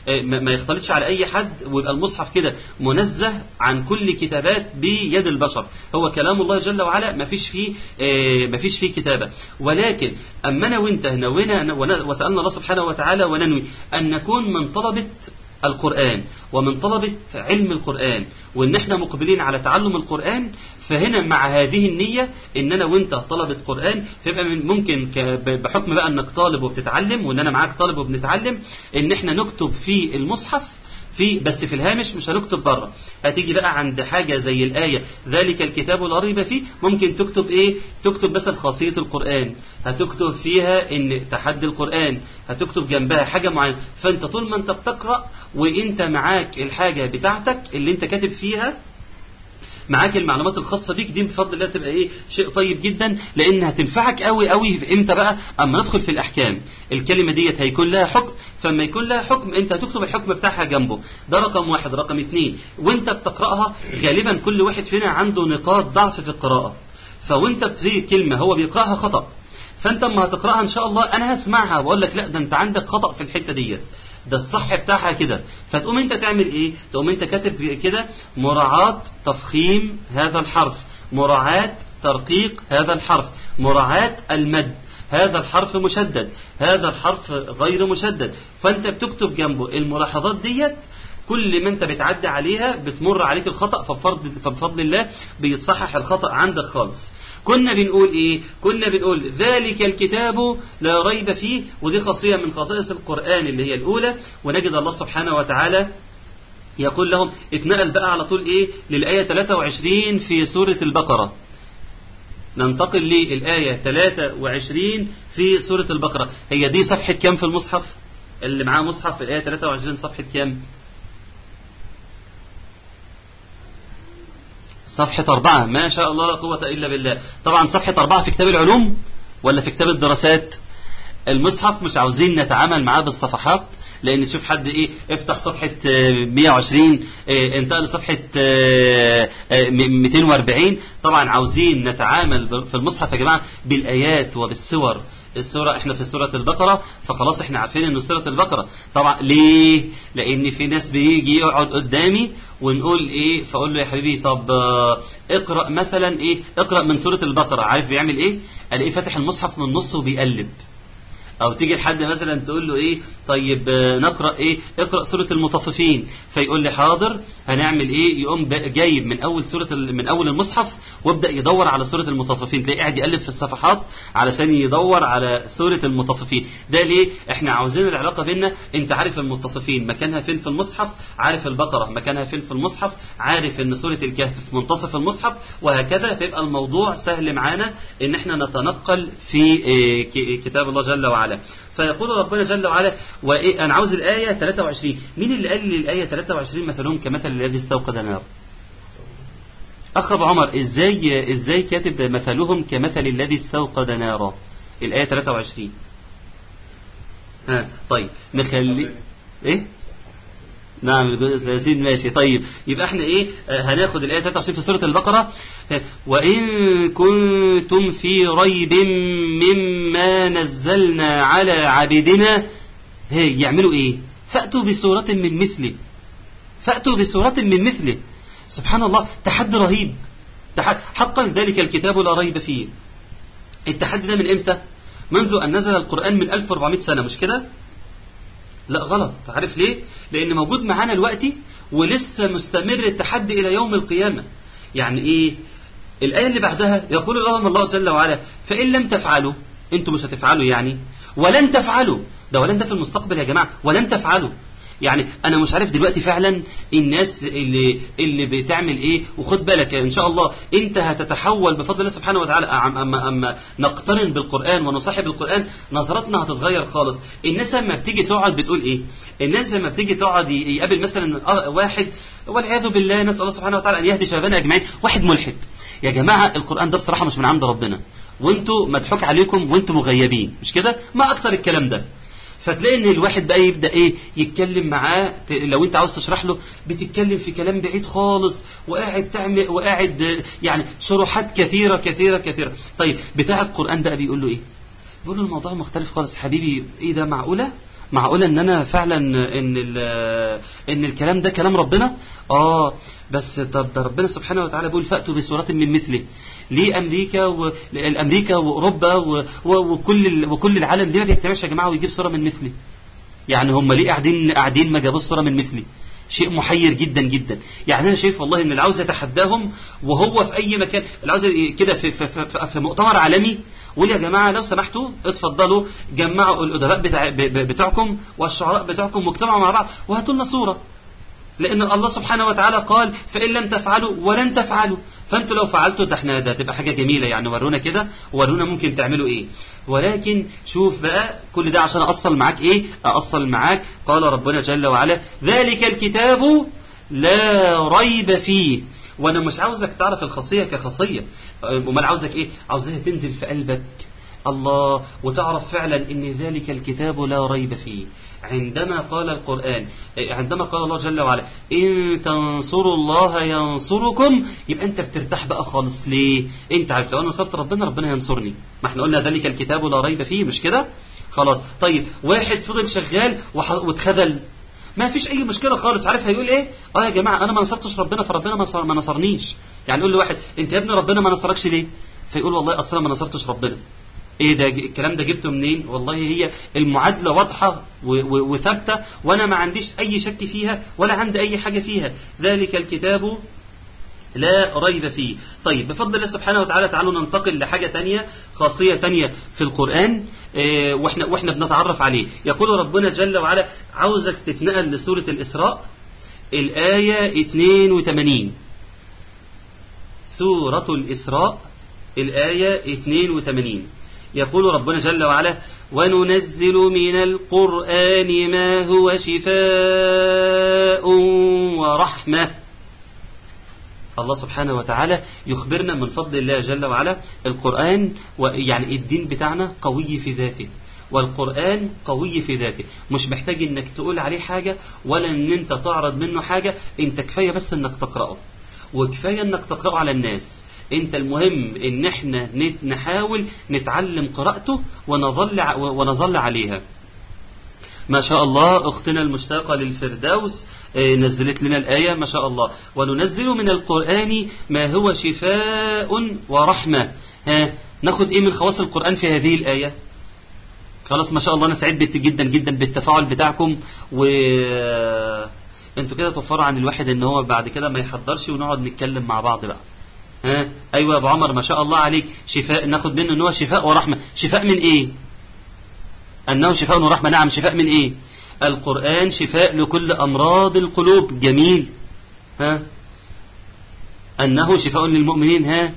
آه، ما ما يختلطش على اي حد ويبقى المصحف كده منزه عن كل كتابات بيد البشر هو كلام الله جل وعلا ما فيش فيه آه، ما فيش فيه كتابه ولكن اما انا وانت نوينا ون- وسالنا الله سبحانه وتعالى وننوي ان نكون من طلبه القرآن ومن طلبة علم القرآن وإن احنا مقبلين على تعلم القرآن فهنا مع هذه النية إن أنا وأنت طلبة قرآن فيبقى من ممكن ك- ب- بحكم بقى إنك طالب وبتتعلم وإن أنا معاك طالب وبنتعلم إن احنا نكتب في المصحف في بس في الهامش مش هنكتب بره هتيجي بقى عند حاجة زي الآية ذلك الكتاب لا ريب فيه ممكن تكتب إيه تكتب مثلا خاصية القرآن هتكتب فيها إن تحدي القرآن هتكتب جنبها حاجة معينة فأنت طول ما أنت بتقرأ وأنت معاك الحاجة بتاعتك اللي أنت كاتب فيها معاك المعلومات الخاصة بيك دي بفضل الله تبقى ايه شيء طيب جدا لان هتنفعك قوي قوي في امتى بقى اما ندخل في الاحكام الكلمة ديت هيكون لها حكم فلما يكون لها حكم انت هتكتب الحكم بتاعها جنبه ده رقم واحد رقم اتنين وانت بتقرأها غالبا كل واحد فينا عنده نقاط ضعف في القراءة فوانت في كلمة هو بيقرأها خطأ فانت اما هتقراها ان شاء الله انا هسمعها واقول لك لا ده انت عندك خطأ في الحتة ديت ده الصح بتاعها كده فتقوم انت تعمل ايه تقوم انت كاتب كده مراعاة تفخيم هذا الحرف مراعاة ترقيق هذا الحرف مراعاة المد هذا الحرف مشدد هذا الحرف غير مشدد فانت بتكتب جنبه الملاحظات ديت كل ما انت بتعدي عليها بتمر عليك الخطأ فبفضل, فبفضل الله بيتصحح الخطأ عندك خالص كنا بنقول ايه كنا بنقول ذلك الكتاب لا ريب فيه ودي خاصية من خصائص القرآن اللي هي الأولى ونجد الله سبحانه وتعالى يقول لهم اتنقل بقى على طول ايه للآية 23 في سورة البقرة ننتقل للآية 23 في سورة البقرة هي دي صفحة كام في المصحف اللي معاه مصحف الآية 23 صفحة كام صفحة أربعة ما شاء الله لا قوة إلا بالله طبعا صفحة أربعة في كتاب العلوم ولا في كتاب الدراسات المصحف مش عاوزين نتعامل معاه بالصفحات لان تشوف حد ايه افتح صفحة آه، 120 آه، انتقل لصفحة آه، آه، 240 طبعا عاوزين نتعامل ب- في المصحف يا جماعة بالايات وبالسور السورة احنا في سورة البقرة فخلاص احنا عارفين انه سورة البقرة طبعا ليه لان في ناس بيجي يقعد قدامي ونقول ايه فاقول له يا حبيبي طب آه، اقرأ مثلا ايه اقرأ من سورة البقرة عارف بيعمل ايه الاقيه فاتح المصحف من النص وبيقلب او تيجي لحد مثلا تقول له ايه طيب آه، نقرا ايه اقرا سوره المطففين فيقول لي حاضر هنعمل ايه يقوم ب- جايب من اول سوره ال- من اول المصحف وابدا يدور على سوره المطففين تلاقيه قاعد يقلب في الصفحات علشان يدور على سوره المطففين ده ليه احنا عاوزين العلاقه بيننا انت عارف المطففين مكانها فين في المصحف عارف البقره مكانها فين في المصحف عارف ان سوره الكهف في منتصف المصحف وهكذا فيبقى الموضوع سهل معانا ان احنا نتنقل في آه، ك- كتاب الله جل وعلا فيقول ربنا جل وعلا وإيه انا عاوز الايه 23 مين اللي قال لي الايه 23 مثلهم كمثل الذي استوقد نار اخ ابو عمر ازاي ازاي كاتب مثلهم كمثل الذي استوقد نارا الايه 23 ها طيب نخلي ايه نعم الجزء الثلاثين ماشي طيب يبقى احنا ايه آه، هناخد الآية 23 في سورة البقرة آه، وإن كنتم في ريب مما نزلنا على عبدنا هي يعملوا ايه فأتوا بسورة من مثله فأتوا بسورة من مثله سبحان الله تحدي رهيب تحد حقا ذلك الكتاب لا ريب فيه التحدي ده من امتى منذ أن نزل القرآن من 1400 سنة مش كده لا غلط عارف ليه لان موجود معانا دلوقتي ولسه مستمر التحدي الى يوم القيامه يعني ايه الايه اللي بعدها يقول لهم الله جل وعلا فان لم تفعلوا انتم مش هتفعلوا يعني ولن تفعلوا ده ولن ده في المستقبل يا جماعه ولن تفعلوا يعني انا مش عارف دلوقتي فعلا الناس اللي اللي بتعمل ايه وخد بالك ان شاء الله انت هتتحول بفضل الله سبحانه وتعالى أم- اما اما نقترن بالقران ونصاحب القران نظرتنا هتتغير خالص الناس لما بتيجي تقعد بتقول ايه الناس لما بتيجي تقعد ي- يقابل مثلا آه واحد والعياذ بالله نسال الله سبحانه وتعالى ان يهدي شبابنا اجمعين واحد ملحد يا جماعه القران ده بصراحه مش من عند ربنا وانتوا مضحوك عليكم وانتوا مغيبين مش كده ما اكتر الكلام ده فتلاقي ان الواحد بقى يبدا ايه يتكلم معاه ت- لو انت عاوز تشرح له بتتكلم في كلام بعيد خالص وقاعد تعمل وقاعد آه، يعني شروحات كثيره كثيره كثيره طيب بتاع القران بقى بيقول له ايه بيقول له الموضوع مختلف خالص حبيبي ايه ده معقوله معقولة ان انا فعلا ان ان الكلام ده كلام ربنا اه بس طب ده ربنا سبحانه وتعالى بيقول فأتوا بسورة من مثله ليه امريكا وامريكا واوروبا وكل وكل العالم ليه ما بيجتمعش يا جماعه ويجيب صوره من مثلي يعني هم ليه قاعدين قاعدين ما جابوش صوره من مثلي شيء محير جدا جدا يعني انا شايف والله ان اللي عاوز يتحداهم وهو في اي مكان اللي عاوز كده في, في, في, في مؤتمر عالمي قول يا جماعه لو سمحتوا اتفضلوا جمعوا الادباء بتاع بتوعكم والشعراء بتوعكم واجتمعوا مع بعض وهاتوا لنا صوره لان الله سبحانه وتعالى قال فان لم تفعلوا ولن تفعلوا فانتوا لو فعلتوا ده احنا ده تبقى حاجه جميله يعني ورونا كده ورونا ممكن تعملوا ايه ولكن شوف بقى كل ده عشان اصل معاك ايه اصل معاك قال ربنا جل وعلا ذلك الكتاب لا ريب فيه وانا مش عاوزك تعرف الخاصيه كخاصيه امال عاوزك ايه عاوزها تنزل في قلبك الله وتعرف فعلا ان ذلك الكتاب لا ريب فيه عندما قال القرآن عندما قال الله جل وعلا إن تنصروا الله ينصركم يبقى أنت بترتاح بقى خالص ليه أنت عارف لو أنا نصرت ربنا ربنا ينصرني ما احنا قلنا ذلك الكتاب لا ريب فيه مش كده خلاص طيب واحد فضل شغال واتخذل ما فيش اي مشكله خالص عارف هيقول ايه اه يا جماعه انا ما نصرتش ربنا فربنا ما نصرنيش يعني يقول لواحد انت يا ابني ربنا ما نصركش ليه فيقول والله اصلا ما نصرتش ربنا ايه ده الكلام ده جبته منين والله هي المعادله واضحه وثابته وانا ما عنديش اي شك فيها ولا عندي اي حاجه فيها ذلك الكتاب لا ريب فيه طيب بفضل الله سبحانه وتعالى تعالوا ننتقل لحاجة تانية خاصية تانية في القرآن اه واحنا, واحنا بنتعرف عليه يقول ربنا جل وعلا عاوزك تتنقل لسورة الإسراء الآية 82 سورة الإسراء الآية 82 يقول ربنا جل وعلا وننزل من القرآن ما هو شفاء ورحمة الله سبحانه وتعالى يخبرنا من فضل الله جل وعلا القرآن يعني الدين بتاعنا قوي في ذاته والقرآن قوي في ذاته مش محتاج انك تقول عليه حاجة ولا ان انت تعرض منه حاجة انت كفاية بس انك تقرأه وكفاية انك تقرأه على الناس انت المهم ان احنا نحاول نتعلم قراءته ونظل ونظل عليها ما شاء الله اختنا المشتاقة للفردوس نزلت لنا الآية ما شاء الله وننزل من القرآن ما هو شفاء ورحمة ها ناخد ايه من خواص القرآن في هذه الآية خلاص ما شاء الله انا سعيد جدا جدا بالتفاعل بتاعكم و انتوا كده توفروا عن الواحد ان هو بعد كده ما يحضرش ونقعد نتكلم مع بعض بقى ها ايوه يا ابو عمر ما شاء الله عليك شفاء ناخد منه ان هو شفاء ورحمه شفاء من ايه انه شفاء ورحمه نعم شفاء من ايه القران شفاء لكل امراض القلوب جميل ها انه شفاء للمؤمنين ها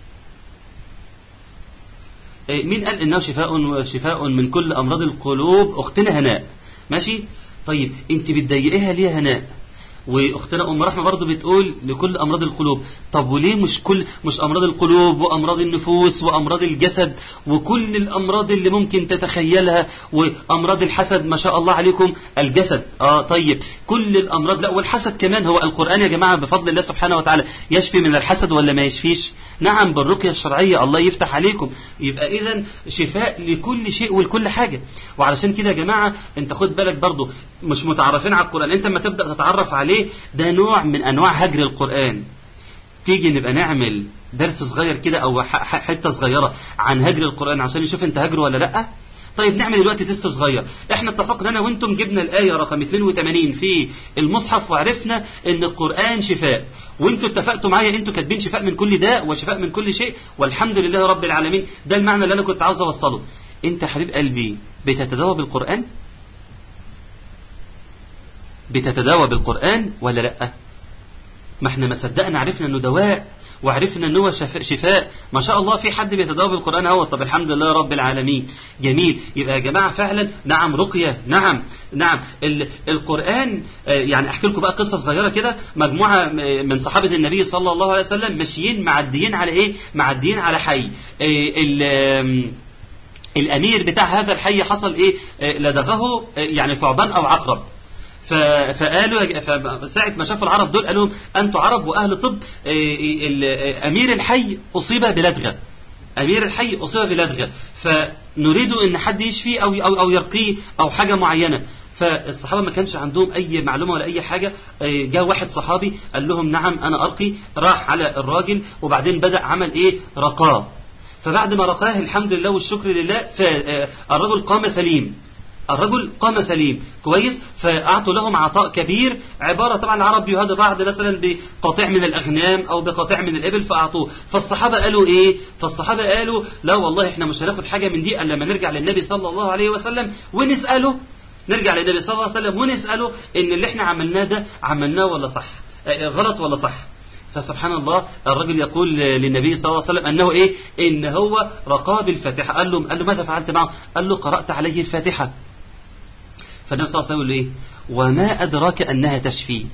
مين قال انه شفاء شفاء من كل امراض القلوب اختنا هناء ماشي طيب انت بتضايقيها ليه هناء واختنا ام رحمه برضه بتقول لكل امراض القلوب طب وليه مش كل مش امراض القلوب وامراض النفوس وامراض الجسد وكل الامراض اللي ممكن تتخيلها وامراض الحسد ما شاء الله عليكم الجسد اه طيب كل الامراض لا والحسد كمان هو القران يا جماعه بفضل الله سبحانه وتعالى يشفي من الحسد ولا ما يشفيش نعم بالرقيه الشرعيه الله يفتح عليكم يبقى اذا شفاء لكل شيء ولكل حاجه وعلشان كده يا جماعه انت خد بالك برضه مش متعرفين على القران انت لما تبدا تتعرف عليه عليه ده نوع من انواع هجر القرآن تيجي نبقى نعمل درس صغير كده او حته صغيره عن هجر القرآن عشان نشوف انت هجره ولا لا طيب نعمل دلوقتي تيست صغير احنا اتفقنا انا وانتم جبنا الايه رقم 82 في المصحف وعرفنا ان القران شفاء وانتوا اتفقتوا معايا انتوا كاتبين شفاء من كل داء وشفاء من كل شيء والحمد لله رب العالمين ده المعنى اللي انا كنت عاوز اوصله انت حبيب قلبي بتتداوى بالقران بتتداوى بالقرآن ولا لا ما احنا ما صدقنا عرفنا انه دواء وعرفنا ان هو شفاء, شفاء ما شاء الله في حد بيتداوى بالقرآن اهو طب الحمد لله رب العالمين جميل يبقى يا جماعة فعلا نعم رقية نعم نعم ال القرآن يعني احكي لكم بقى قصة صغيرة كده مجموعة من صحابة النبي صلى الله عليه وسلم ماشيين معديين على ايه معديين على حي الامير بتاع هذا الحي حصل ايه لدغه يعني ثعبان او عقرب فقالوا ساعة ما شافوا العرب دول قالوا لهم أنتوا عرب وأهل طب أمير الحي أصيب بلدغة امير الحي اصيب بلدغه فنريد ان حد يشفيه او او او يرقيه او حاجه معينه فالصحابه ما كانش عندهم اي معلومه ولا اي حاجه آه، جاء واحد صحابي قال لهم نعم انا ارقي راح على الراجل وبعدين بدا عمل ايه رقاه فبعد ما رقاه الحمد لله والشكر لله فالرجل قام سليم الرجل قام سليم كويس فأعطوا لهم عطاء كبير عبارة طبعا العرب يهدى بعض مثلا بقطيع من الأغنام أو بقطيع من الإبل فأعطوه فالصحابة قالوا إيه فالصحابة قالوا لا والله إحنا مش هناخد حاجة من دي إلا لما نرجع للنبي صلى الله عليه وسلم ونسأله نرجع للنبي صلى الله عليه وسلم ونسأله إن اللي إحنا عملناه ده عملناه ولا صح آه، غلط ولا صح فسبحان الله الرجل يقول للنبي صلى الله عليه وسلم انه ايه ان هو رقاب الفاتحه قال له قال له ماذا فعلت معه قال له قرات عليه الفاتحه فالنبي صلى الله عليه وسلم يقول له ايه وما ادراك انها تشفي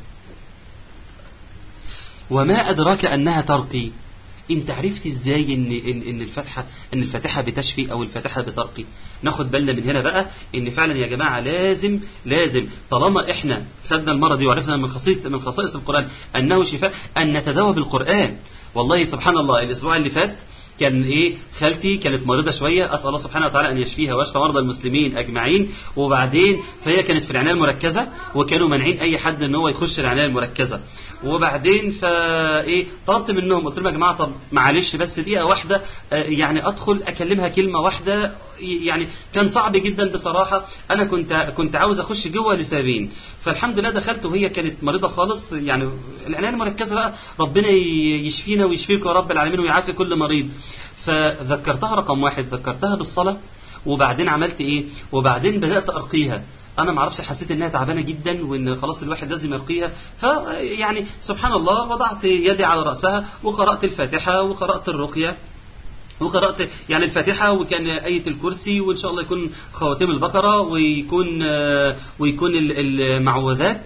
وما ادراك انها ترقي انت عرفت ازاي ان ان ان الفاتحه ان الفاتحه بتشفي او الفاتحه بترقي ناخد بالنا من هنا بقى ان فعلا يا جماعه لازم لازم طالما احنا خدنا المره دي وعرفنا من خصائص من خصائص القران انه شفاء ان نتداوى بالقران والله سبحان الله الاسبوع اللي فات كان ايه خالتي كانت مريضه شويه اسال الله سبحانه وتعالى ان يشفيها ويشفى مرضى المسلمين اجمعين وبعدين فهي كانت في العنايه المركزه وكانوا مانعين اي حد ان هو يخش العنايه المركزه وبعدين فا ايه طلبت منهم قلت لهم يا جماعه طب معلش بس دقيقه واحده آه، يعني ادخل اكلمها كلمه واحده يعني كان صعب جدا بصراحه انا كنت كنت عاوز اخش جوه لسببين فالحمد لله دخلت وهي كانت مريضه خالص يعني العنايه المركزه بقى ربنا ي- يشفينا ويشفيكم يا رب العالمين ويعافي كل مريض فذكرتها رقم واحد ذكرتها بالصلاه وبعدين عملت ايه وبعدين بدات ارقيها انا ما اعرفش حسيت انها تعبانه جدا وان خلاص الواحد لازم يرقيها فيعني سبحان الله وضعت يدي على راسها وقرات الفاتحه وقرات الرقيه وقرأت يعني الفاتحة وكان آية الكرسي وإن شاء الله يكون خواتيم البقرة ويكون آه، ويكون ال- المعوذات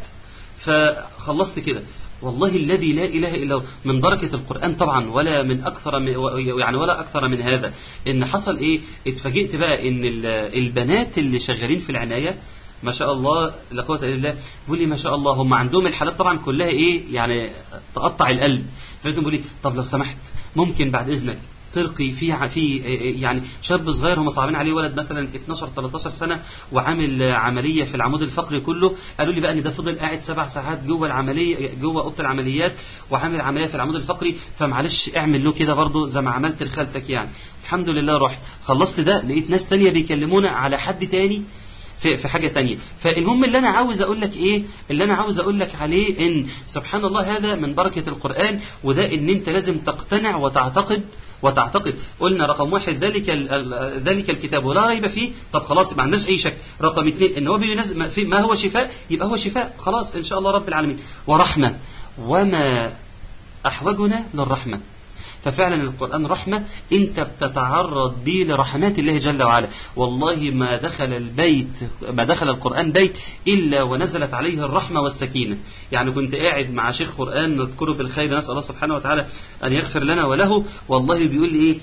فخلصت كده والله الذي لا اله الا هو من بركه القران طبعا ولا من اكثر من يعني ولا اكثر من هذا ان حصل ايه اتفاجئت بقى ان ال- البنات اللي شغالين في العنايه ما شاء الله لا قوه الا بالله بيقول لي ما شاء الله هم عندهم الحالات طبعا كلها ايه يعني تقطع القلب فقلت بيقول لي طب لو سمحت ممكن بعد اذنك ترقي في ع- في يعني شاب صغير هم صعبين عليه ولد مثلا 12 13 سنه وعامل عمليه في العمود الفقري كله قالوا لي بقى ان ده فضل قاعد سبع ساعات جوه العمليه جوه اوضه العمليات وعامل عمليه في العمود الفقري فمعلش اعمل له كده برضه زي ما عملت لخالتك يعني الحمد لله رحت خلصت ده لقيت ناس تانية بيكلمونا على حد تاني في في حاجه تانية فالمهم اللي انا عاوز اقول لك ايه اللي انا عاوز اقول لك عليه ان سبحان الله هذا من بركه القران وده ان انت لازم تقتنع وتعتقد وتعتقد قلنا رقم واحد ذلك ال- ال- ذلك الكتاب ولا ريب فيه طب خلاص ما عندناش اي شك رقم اثنين ان هو بينزل ما, في ما هو شفاء يبقى هو شفاء خلاص ان شاء الله رب العالمين ورحمه وما احوجنا للرحمه ففعلا القرآن رحمة أنت بتتعرض به لرحمات الله جل وعلا والله ما دخل البيت ما دخل القرآن بيت إلا ونزلت عليه الرحمة والسكينة يعني كنت قاعد مع شيخ قرآن نذكره بالخير نسأل الله سبحانه وتعالى أن يغفر لنا وله والله بيقول لي إيه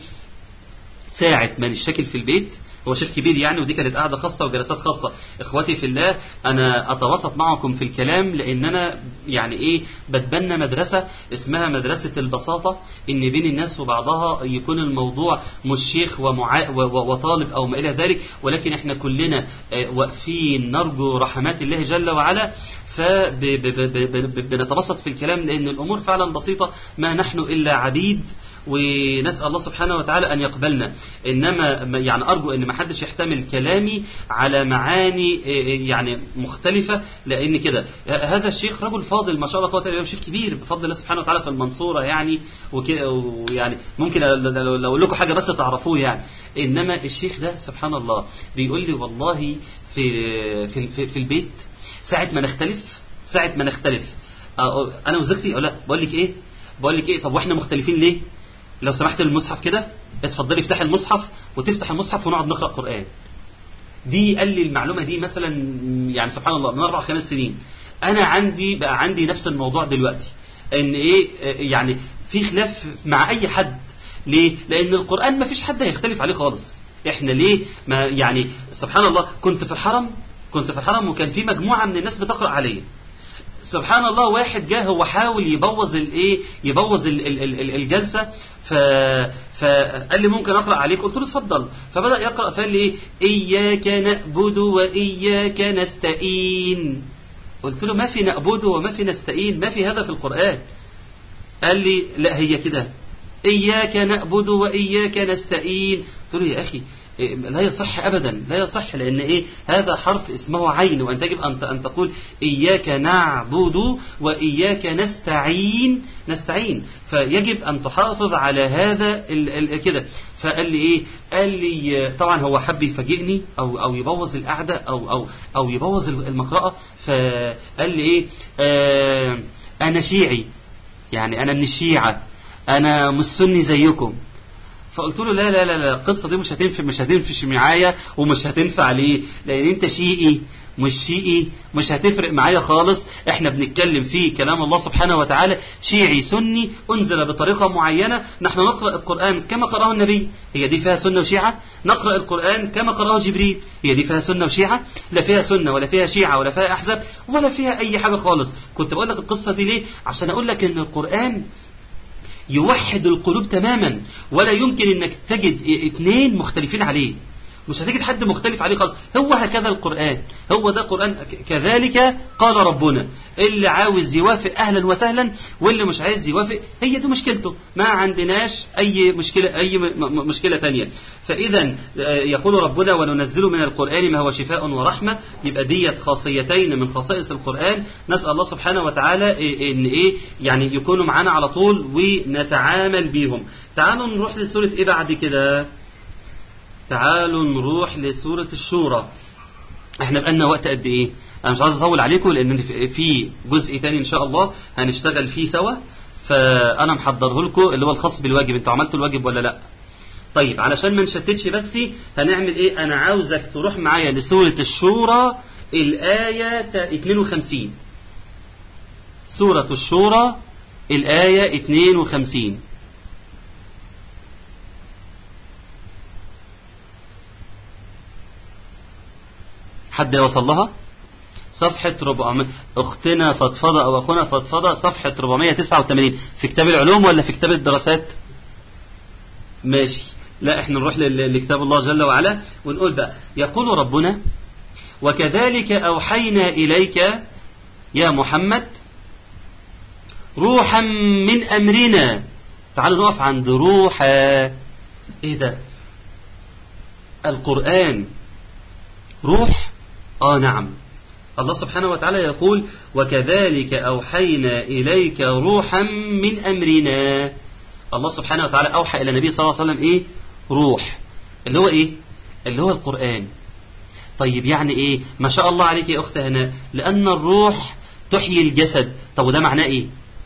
ساعة ما نشتكل في البيت هو شيخ كبير يعني ودي كانت قاعدة خاصة وجلسات خاصة إخواتي في الله أنا أتوسط معكم في الكلام لأن أنا يعني إيه بتبنى مدرسة اسمها مدرسة البساطة إن بين الناس وبعضها يكون الموضوع مش شيخ ومعا و- و- وطالب أو ما إلى ذلك ولكن إحنا كلنا آه، واقفين نرجو رحمات الله جل وعلا فبنتبسط في الكلام لأن الأمور فعلا بسيطة ما نحن إلا عبيد ونسأل الله سبحانه وتعالى أن يقبلنا إنما ما- يعني أرجو أن ما حدش يحتمل كلامي على معاني إيه، يعني مختلفة لأن كده هذا الشيخ رجل فاضل ما شاء الله قوة إلا بالله شيخ كبير بفضل الله سبحانه وتعالى في المنصورة يعني وكده ويعني ممكن لو لو أقول لكم حاجة بس تعرفوه يعني إنما الشيخ ده سبحان الله بيقول لي والله في في في, في البيت ساعة ما نختلف ساعة ما نختلف أه، أنا وزوجتي أقول لا بقول لك إيه بقول لك إيه طب وإحنا مختلفين ليه لو سمحت المصحف كده اتفضلي افتحي المصحف وتفتح المصحف ونقعد نقرا قران دي قال لي المعلومه دي مثلا يعني سبحان الله من اربع خمس سنين انا عندي بقى عندي نفس الموضوع دلوقتي ان ايه آه، يعني في خلاف مع اي حد ليه لان القران ما فيش حد هيختلف عليه خالص احنا ليه ما يعني سبحان الله كنت في الحرم كنت في الحرم وكان في مجموعه من الناس بتقرا عليه سبحان الله واحد جه هو حاول يبوظ الايه يبوظ ال- ال- ال- ال- الجلسه ف فقال لي ممكن اقرا عليك قلت له اتفضل فبدا يقرا فقال لي ايه اياك نعبد واياك نستعين قلت له ما في نعبد وما في نستعين ما في هذا في القران قال لي لا هي كده إياك نعبد وإياك نستعين قلت له يا أخي إيه، لا يصح أبدا لا يصح لأن إيه هذا حرف اسمه عين وأن تجب أن أن تقول إياك نعبد وإياك نستعين نستعين فيجب أن تحافظ على هذا ال ال كده فقال لي إيه قال لي طبعا هو حب يفاجئني أو أو يبوظ القعدة أو أو أو يبوظ المقرأة فقال لي إيه آه أنا شيعي يعني أنا من الشيعة أنا مش سني زيكم فقلت له لا لا لا لا القصة دي مش هتنفع مش هتنفع معايا ومش هتنفع ليه لأن أنت شيئي مش شيئي مش هتفرق معايا خالص احنا بنتكلم في كلام الله سبحانه وتعالى شيعي سني انزل بطريقه معينه نحن نقرا القران كما قراه النبي هي دي فيها سنه وشيعه نقرا القران كما قراه جبريل هي دي فيها سنه وشيعه لا فيها سنه ولا فيها شيعه ولا فيها احزاب ولا فيها اي حاجه خالص كنت بقول لك القصه دي ليه عشان اقول لك ان القران يوحد القلوب تماما ولا يمكن انك تجد اثنين مختلفين عليه مش هتجد حد مختلف عليه خالص هو هكذا القرآن هو ده قرآن كذلك قال ربنا اللي عاوز يوافق أهلا وسهلا واللي مش عايز يوافق هي دي مشكلته ما عندناش أي مشكلة أي مشكلة تانية فإذا يقول ربنا وننزل من القرآن ما هو شفاء ورحمة يبقى ديت خاصيتين من خصائص القرآن نسأل الله سبحانه وتعالى إن إيه يعني يكونوا معانا على طول ونتعامل بيهم تعالوا نروح لسورة إيه بعد كده تعالوا نروح لسورة الشورى احنا بقالنا وقت قد ايه انا مش عايز اطول عليكم لان في جزء تاني ان شاء الله هنشتغل فيه سوا فانا محضره لكم اللي هو الخاص بالواجب انتوا عملتوا الواجب ولا لا طيب علشان ما نشتتش بس هنعمل ايه انا عاوزك تروح معايا لسورة الشورى الآية 52 سورة الشورى الآية 52 حد يوصل لها صفحة 400 أختنا فضفضة أو أخونا فضفضة صفحة 489 في كتاب العلوم ولا في كتاب الدراسات ماشي لا احنا نروح لكتاب الله جل وعلا ونقول بقى يقول ربنا وكذلك أوحينا إليك يا محمد روحا من أمرنا تعالوا نقف عند روحا ايه ده القرآن روح آه نعم الله سبحانه وتعالى يقول وكذلك أوحينا إليك روحا من أمرنا الله سبحانه وتعالى أوحى إلى النبي صلى الله عليه وسلم إيه روح اللي هو إيه اللي هو القرآن طيب يعني إيه ما شاء الله عليك يا أخت هناء لأن الروح تحيي الجسد طب وده معناه إيه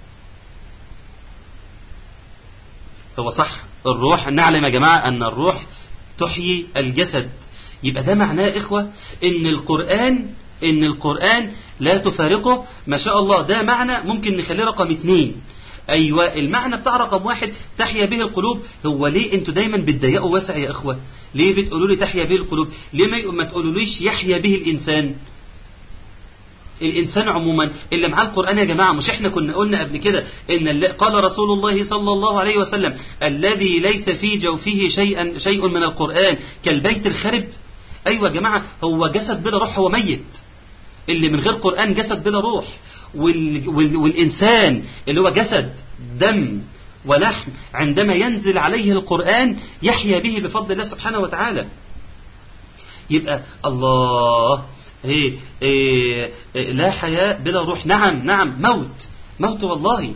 هو صح الروح نعلم يا جماعة أن الروح تحيي الجسد يبقى ده معناه إخوة إن القرآن إن القرآن لا تفارقه ما شاء الله ده معنى ممكن نخليه رقم اتنين أيوة المعنى بتاع رقم واحد تحيا به القلوب هو ليه انتوا دايما بتضيقوا واسع يا إخوة ليه بتقولوا لي تحيا به القلوب ليه ما تقولوليش يحيا به الإنسان الإنسان عموما اللي معاه القرآن يا جماعة مش احنا كنا قلنا قبل كده إن قال رسول الله صلى الله عليه وسلم الذي ليس في جوفه شيئا شيء من القرآن كالبيت الخرب أيوة يا جماعة هو جسد بلا روح هو ميت اللي من غير قرآن جسد بلا روح وال وال والإنسان اللي هو جسد دم ولحم عندما ينزل عليه القرآن يحيا به بفضل الله سبحانه وتعالى يبقى الله إيه إيه إيه لا حياة بلا روح نعم نعم موت موت والله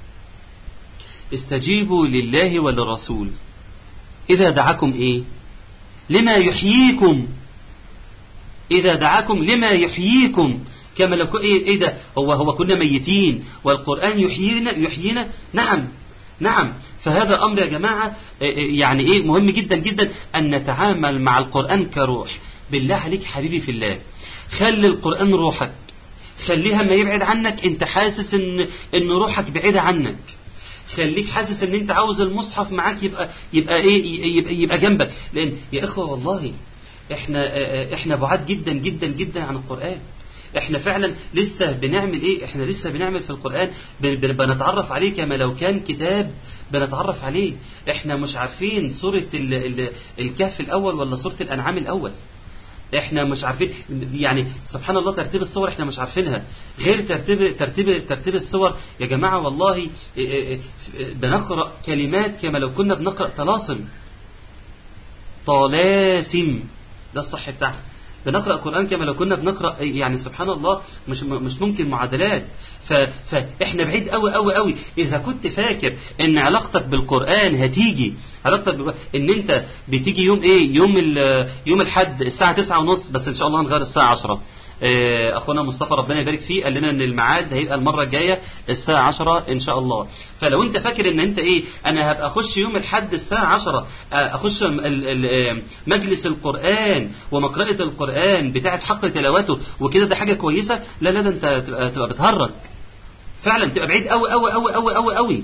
استجيبوا لله وللرسول إذا دعاكم إيه لما يحييكم إذا دعاكم لما يحييكم كما لو إيه, إيه ده هو هو كنا ميتين والقرآن يحيينا يحيينا نعم نعم فهذا أمر يا جماعة يعني إيه مهم جدا جدا أن نتعامل مع القرآن كروح بالله عليك حبيبي في الله خلي القرآن روحك خليها ما يبعد عنك انت حاسس ان ان روحك بعيدة عنك خليك حاسس ان انت عاوز المصحف معاك يبقى يبقى ايه يبقى, يبقى جنبك لان يا اخوه والله احنا احنا بعاد جدا جدا جدا عن القرآن احنا فعلا لسه بنعمل ايه احنا لسه بنعمل في القرآن بن- بن- بنتعرف عليه كما لو كان كتاب بنتعرف عليه احنا مش عارفين سورة ال- ال- الكهف الاول ولا سورة الانعام الاول احنا مش عارفين يعني سبحان الله ترتيب الصور احنا مش عارفينها غير ترتيب ترتيب ترتيب الصور يا جماعه والله إيه إيه إيه بنقرا كلمات كما لو كنا بنقرا طلاسم طلاسم ده الصح بتاعها بنقرا قران كما لو كنا بنقرا يعني سبحان الله مش مش ممكن معادلات ف فاحنا بعيد قوي قوي قوي اذا كنت فاكر ان علاقتك بالقران هتيجي علاقتك بالقرآن ان انت بتيجي يوم ايه يوم ال- يوم الحد الساعه 9 ونص بس ان شاء الله هنغير الساعه 10 آه، اخونا مصطفى ربنا يبارك فيه قال لنا ان الميعاد هيبقى المره الجايه الساعه 10 ان شاء الله فلو انت فاكر ان انت ايه انا هبقى اخش يوم الحد الساعه 10 آه، اخش ال- ال- آه، مجلس القران ومقرأة القران بتاعه حق تلاوته وكده ده حاجه كويسه لا لا ده انت تبقى تبقى بتهرج فعلا تبقى بعيد قوي قوي قوي قوي قوي قوي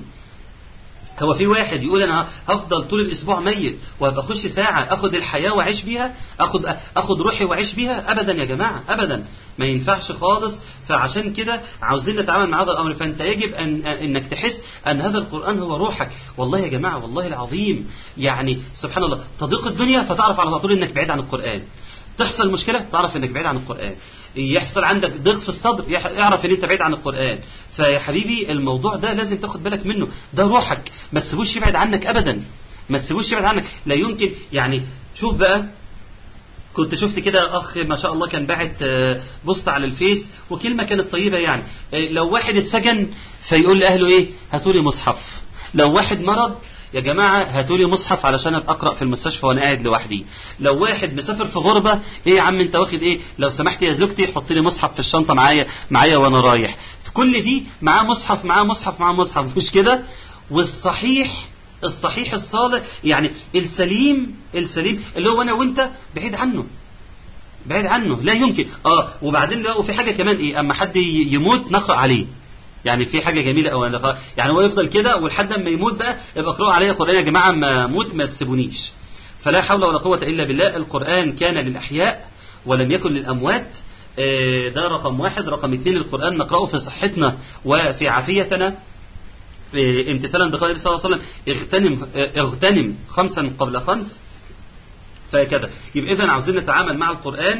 هو في واحد يقول انا هفضل طول الاسبوع ميت وهبقى اخش ساعه اخد الحياه واعيش بيها اخد اخد روحي واعيش بيها ابدا يا جماعه ابدا ما ينفعش خالص فعشان كده عاوزين نتعامل مع هذا الامر فانت يجب ان انك تحس ان هذا القران هو روحك والله يا جماعه والله العظيم يعني سبحان الله تضيق الدنيا فتعرف على طول انك بعيد عن القران تحصل مشكله تعرف انك بعيد عن القران يحصل عندك ضيق في الصدر يح- اعرف ان انت بعيد عن القران فيا حبيبي الموضوع ده لازم تاخد بالك منه ده روحك ما تسيبوش يبعد عنك ابدا ما تسيبوش يبعد عنك لا يمكن يعني شوف بقى كنت شفت كده اخ ما شاء الله كان باعت آه، بوست على الفيس وكلمه كانت طيبه يعني آه، لو واحد اتسجن فيقول لاهله ايه هاتوا لي مصحف لو واحد مرض يا جماعة هاتوا لي مصحف علشان ابقى اقرا في المستشفى وانا قاعد لوحدي لو واحد مسافر في غربة ايه يا عم انت واخد ايه لو سمحت يا زوجتي حط لي مصحف في الشنطة معايا معايا وانا رايح في كل دي معاه مصحف معاه مصحف معاه مصحف مش كده والصحيح الصحيح الصالح يعني السليم السليم اللي هو انا وانت بعيد عنه بعيد عنه لا يمكن اه وبعدين لا وفي حاجه كمان ايه اما حد ي- يموت نقرا عليه يعني في حاجه جميله قوي يعني هو يفضل كده ولحد اما يموت بقى يبقى اقرأوا عليه قران يا جماعه ما اموت ما تسيبونيش فلا حول ولا قوه الا بالله القران كان للاحياء ولم يكن للاموات آه، ده رقم واحد رقم اثنين القرآن نقرأه في صحتنا وفي عافيتنا آه، امتثالا بقول النبي صلى الله عليه وسلم اغتنم آه، اغتنم خمسا قبل خمس فكذا يبقى اذا عاوزين نتعامل مع القرآن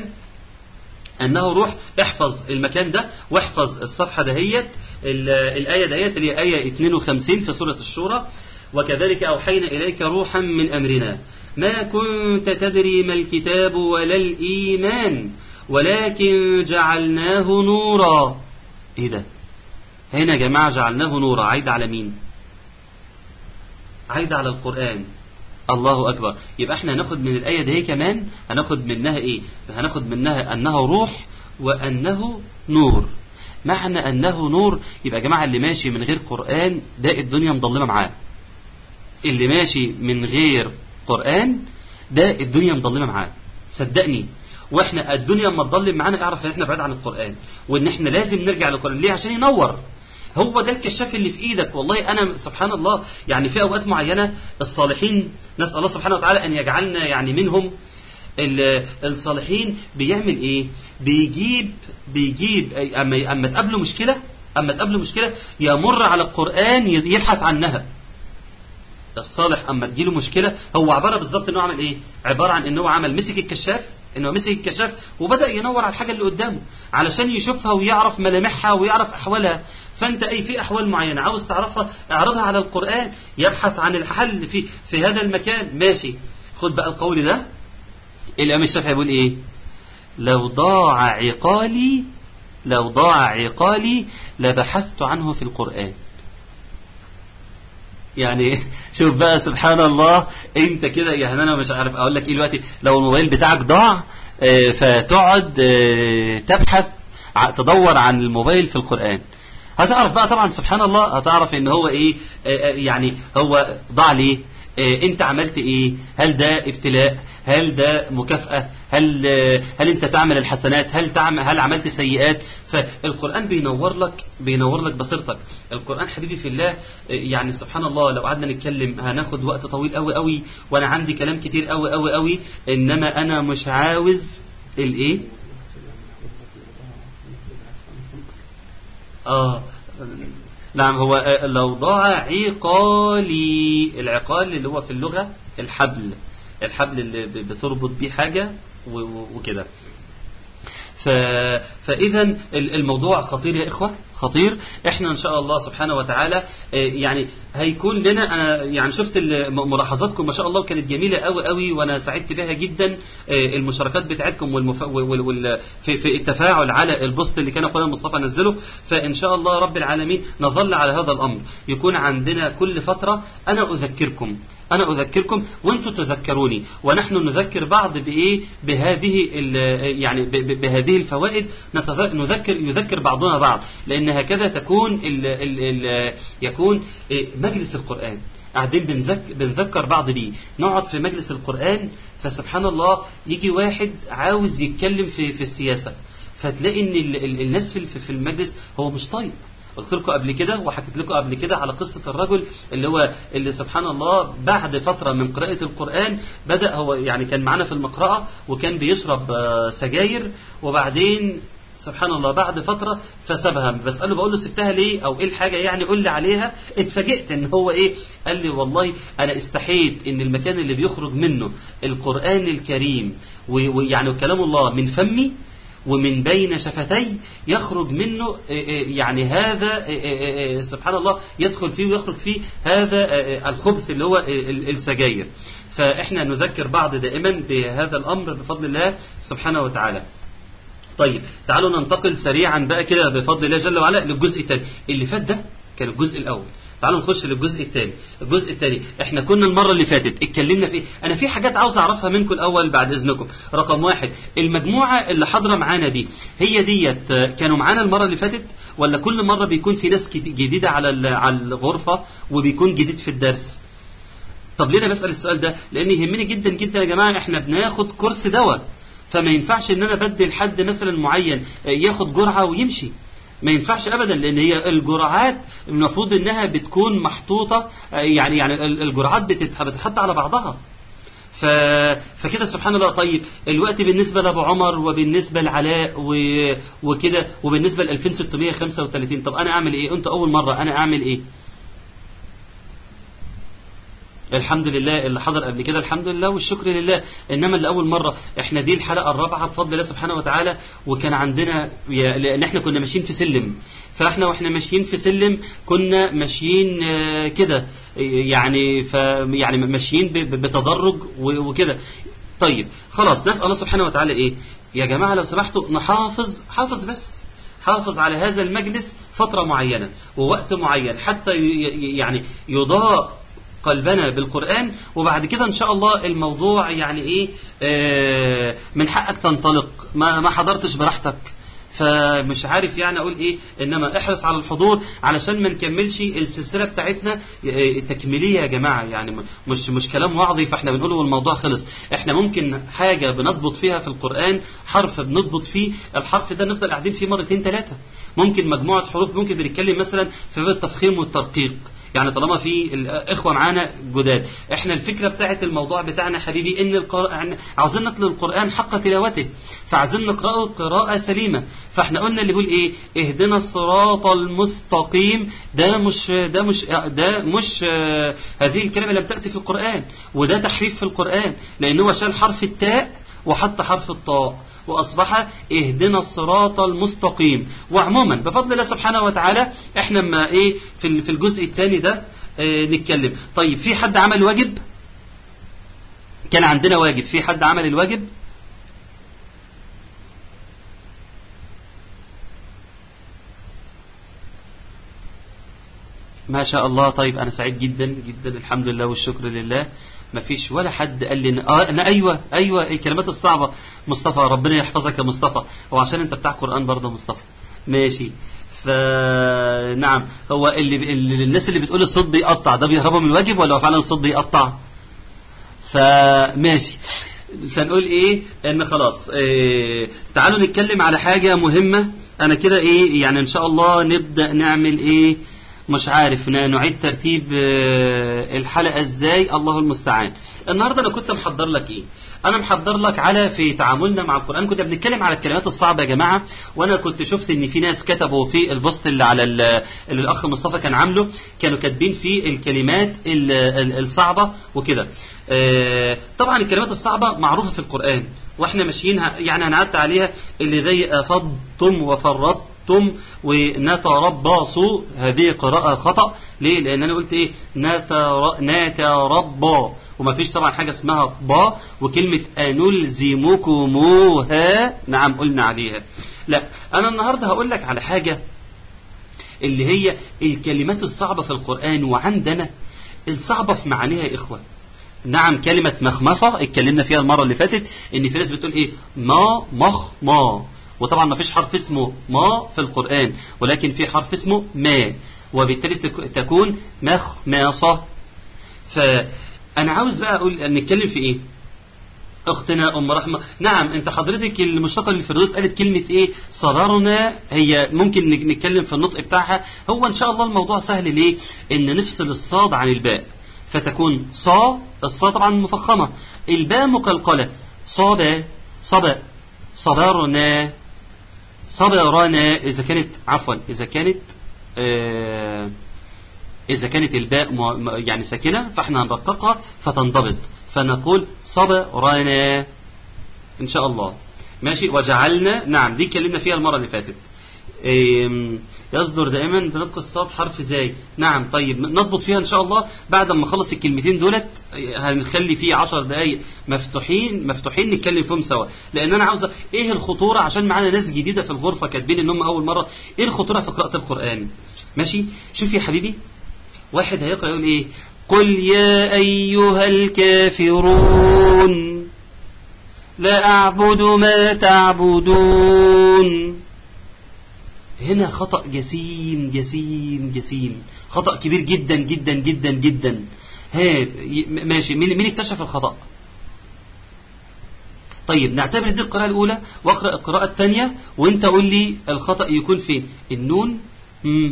انه روح احفظ المكان ده واحفظ الصفحه دهيت ال- الايه دهيت اللي هي ايه 52 في سوره الشورى وكذلك اوحينا اليك روحا من امرنا ما كنت تدري ما الكتاب ولا الايمان ولكن جعلناه نورا ايه ده هنا يا جماعه جعلناه نورا عايد على مين عايد على القران الله اكبر يبقى احنا هناخد من الايه دي كمان هناخد منها ايه هناخد منها انه روح وانه نور معنى انه نور يبقى يا جماعه اللي ماشي من غير قران ده الدنيا مضلمه معاه اللي ماشي من غير قران ده الدنيا مضلمه معاه صدقني واحنا الدنيا اما تضلم معانا اعرف ان احنا بعيد عن القران وان احنا لازم نرجع للقران ليه عشان ينور هو ده الكشاف اللي في ايدك والله انا سبحان الله يعني في اوقات معينه الصالحين نسال الله سبحانه وتعالى ان يجعلنا يعني منهم ال- الصالحين بيعمل ايه بيجيب بيجيب أي- اما اما تقابله مشكله اما تقابله مشكله يمر على القران ي- يبحث عنها الصالح اما تجيله مشكله هو عباره بالظبط انه عمل ايه عباره عن انه عمل مسك الكشاف انه مسك الكشاف وبدا ينور على الحاجه اللي قدامه علشان يشوفها ويعرف ملامحها ويعرف احوالها فانت اي في احوال معينه عاوز تعرفها اعرضها على القران يبحث عن الحل في في هذا المكان ماشي خد بقى القول ده الامام الشافعي بيقول ايه لو ضاع عقالي لو ضاع عقالي لبحثت عنه في القرآن يعني شوف بقى سبحان الله انت كده يعني انا مش عارف اقول لك ايه دلوقتي لو الموبايل بتاعك ضاع آه، فتقعد آه، تبحث ع- تدور عن الموبايل في القرآن هتعرف بقى طبعا سبحان الله هتعرف ان هو ايه آه، آه، يعني هو ضاع ليه آه، انت عملت ايه هل ده ابتلاء هل ده مكافأة هل آه، هل انت تعمل الحسنات هل تعمل هل عملت سيئات فالقرآن بينور لك بينور لك بصيرتك القرآن حبيبي في الله آه، يعني سبحان الله لو قعدنا نتكلم هناخد وقت طويل قوي قوي وانا عندي كلام كتير قوي قوي قوي انما انا مش عاوز الايه اه نعم هو آه، لو ضاع عقالي العقال اللي هو في اللغة الحبل الحبل اللي ب- بتربط بيه حاجة و- و- وكده ف... فاذا ال- الموضوع خطير يا اخوه خطير احنا ان شاء الله سبحانه وتعالى آه، يعني هيكون لنا انا يعني شفت ال- م- ملاحظاتكم ما شاء الله كانت جميله قوي قوي وانا سعدت بها جدا آه، المشاركات بتاعتكم والمف... وال... وال... في... في التفاعل على البوست اللي كان اخونا مصطفى نزله فان شاء الله رب العالمين نظل على هذا الامر يكون عندنا كل فتره انا اذكركم أنا أذكركم وأنتم تذكروني ونحن نذكر بعض بإيه بهذه ال- يعني ب- ب- بهذه الفوائد نتذ- نذكر يذكر بعضنا بعض لأن هكذا تكون ال ال ال يكون إيه، مجلس القرآن قاعدين بنذك بنذكر بعض بيه نقعد في مجلس القرآن فسبحان الله يجي واحد عاوز يتكلم في في السياسة فتلاقي ان ال- ال- الناس في في المجلس هو مش طيب قلت لكم قبل كده وحكيت لكم قبل كده على قصة الرجل اللي هو اللي سبحان الله بعد فترة من قراءة القرآن بدأ هو يعني كان معانا في المقرأة وكان بيشرب آه، سجاير وبعدين سبحان الله بعد فترة فسابها بسأله بقول له سبتها ليه أو إيه الحاجة يعني قول لي عليها اتفاجئت إن هو إيه قال لي والله أنا استحيت إن المكان اللي بيخرج منه القرآن الكريم و- ويعني كلام الله من فمي ومن بين شفتي يخرج منه آه، آه، يعني هذا آه، آه، آه، سبحان الله يدخل فيه ويخرج فيه هذا آه، آه، الخبث اللي هو آه، ال- السجاير فإحنا نذكر بعض دائما بهذا الأمر بفضل الله سبحانه وتعالى طيب تعالوا ننتقل سريعا بقى كده بفضل الله جل وعلا للجزء الثاني اللي فات ده كان الجزء الاول تعالوا نخش للجزء الثاني الجزء الثاني احنا كنا المره اللي فاتت اتكلمنا في انا في حاجات عاوز اعرفها منكم الاول بعد اذنكم رقم واحد المجموعه اللي حاضره معانا دي هي ديت آه، كانوا معانا المره اللي فاتت ولا كل مره بيكون في ناس جديد- جديده على ال- على الغرفه وبيكون جديد في الدرس طب ليه انا بسال السؤال ده لان يهمني جدا جدا يا جماعه احنا بناخد كورس دواء فما ينفعش ان انا بدي لحد مثلا معين ياخد جرعه ويمشي ما ينفعش ابدا لان هي الجرعات المفروض انها بتكون محطوطه يعني يعني ال- الجرعات بتت- بتتحط على بعضها ف... فكده سبحان الله طيب الوقت بالنسبه لابو عمر وبالنسبه لعلاء و... وكده وبالنسبه ل 2635 طب انا اعمل ايه انت اول مره انا اعمل ايه الحمد لله اللي حضر قبل كده الحمد لله والشكر لله انما اللي اول مره احنا دي الحلقه الرابعه بفضل الله سبحانه وتعالى وكان عندنا يا- لان احنا كنا ماشيين في سلم فاحنا واحنا ماشيين في سلم كنا ماشيين آه، كده يعني ف يعني ماشيين ب- ب- بتدرج و- وكده طيب خلاص نسال الله سبحانه وتعالى ايه يا جماعه لو سمحتوا نحافظ حافظ بس حافظ على هذا المجلس فترة معينة ووقت معين حتى ي- ي- يعني يضاء قلبنا بالقرآن وبعد كده إن شاء الله الموضوع يعني إيه آه من حقك تنطلق ما, ما حضرتش براحتك فمش عارف يعني اقول ايه انما احرص على الحضور علشان ما نكملش السلسله بتاعتنا آه، تكميليه يا جماعه يعني م- مش مش كلام وعظي فاحنا بنقوله والموضوع خلص احنا ممكن حاجه بنضبط فيها في القران حرف بنضبط فيه الحرف ده نفضل قاعدين فيه مرتين ثلاثه ممكن مجموعه حروف ممكن بنتكلم مثلا في باب التفخيم والترقيق يعني طالما في الاخوه معانا جداد احنا الفكره بتاعت الموضوع بتاعنا حبيبي ان القران عاوزين نتلو القران حق تلاوته فعايزين نقراه قراءه سليمه فاحنا قلنا اللي يقول ايه اهدنا الصراط المستقيم ده مش ده مش ده مش آه، هذه الكلمه لم تاتي في القران وده تحريف في القران لان هو شال حرف التاء وحط حرف الطاء واصبح اهدنا الصراط المستقيم وعموما بفضل الله سبحانه وتعالى احنا ما ايه في ال- في الجزء الثاني ده اه نتكلم طيب في حد عمل واجب كان عندنا واجب في حد عمل الواجب ما شاء الله طيب انا سعيد جدا جدا الحمد لله والشكر لله ما فيش ولا حد قال لي إن- اه انا ايوه ايوه الكلمات الصعبه مصطفى ربنا يحفظك يا مصطفى هو عشان انت بتاع قران برضه مصطفى ماشي فنعم هو اللي, اللي الناس اللي بتقول الصوت بيقطع ده بيهربوا من الواجب ولا هو فعلا الصوت بيقطع فماشي فنقول ايه ان خلاص إيه تعالوا نتكلم على حاجه مهمه انا كده ايه يعني ان شاء الله نبدا نعمل ايه مش عارف ن- نعيد ترتيب آه، الحلقة ازاي الله المستعان النهاردة انا كنت محضر لك ايه انا محضر لك على في تعاملنا مع القرآن كنا بنتكلم على الكلمات الصعبة يا جماعة وانا كنت شفت ان في ناس كتبوا في البوست اللي على ال- اللي الاخ مصطفى كان عامله كانوا كاتبين فيه الكلمات ال- ال- الصعبة وكده آه، طبعا الكلمات الصعبة معروفة في القرآن واحنا ماشيين ه- يعني هنعدي عليها اللي زي افضتم وفرطتم ونتربصوا هذه قراءة خطأ ليه؟ لأن أنا قلت إيه؟ نتر... نتربى وما فيش طبعا حاجة اسمها با وكلمة أنلزمكموها نعم قلنا عليها لا أنا النهاردة هقول لك على حاجة اللي هي الكلمات الصعبة في القرآن وعندنا الصعبة في معانيها يا إخوة نعم كلمة مخمصة اتكلمنا فيها المرة اللي فاتت ان في ناس بتقول ايه ما مخ ما وطبعا ما فيش حرف اسمه ما في القرآن ولكن في حرف اسمه ما وبالتالي تك- تكون مخمصة فأنا عاوز بقى أقول نتكلم في إيه اختنا ام رحمه نعم انت حضرتك المشتقه للفردوس قالت كلمه ايه صررنا هي ممكن نك- نتكلم في النطق بتاعها هو ان شاء الله الموضوع سهل ليه ان نفصل الصاد عن الباء فتكون صا الصا طبعا مفخمه الباء مقلقله صابا صبا صبرنا صبرنا اذا كانت عفوا اذا كانت آه إذا كانت الباء م- م- يعني ساكنة فإحنا هنرققها فتنضبط فنقول صبرنا إن شاء الله ماشي وجعلنا نعم دي اتكلمنا فيها المرة اللي فاتت إيم، يصدر دائما في نطق الصاد حرف زاي نعم طيب نضبط فيها ان شاء الله بعد ما نخلص الكلمتين دولت إيه، هنخلي فيه عشر دقايق مفتوحين مفتوحين نتكلم فيهم سوا لان انا عاوز ايه الخطوره عشان معانا ناس جديده في الغرفه كاتبين ان هم اول مره ايه الخطوره في قراءه القران ماشي شوف يا حبيبي واحد هيقرا يقول ايه قل يا ايها الكافرون لا اعبد ما تعبدون هنا خطأ جسيم جسيم جسيم خطأ كبير جدا جدا جدا جدا ها ي- ماشي مين مين اكتشف الخطأ طيب نعتبر دي القراءة الأولى وأقرأ القراءة الثانية وأنت قول لي الخطأ يكون فين النون مم.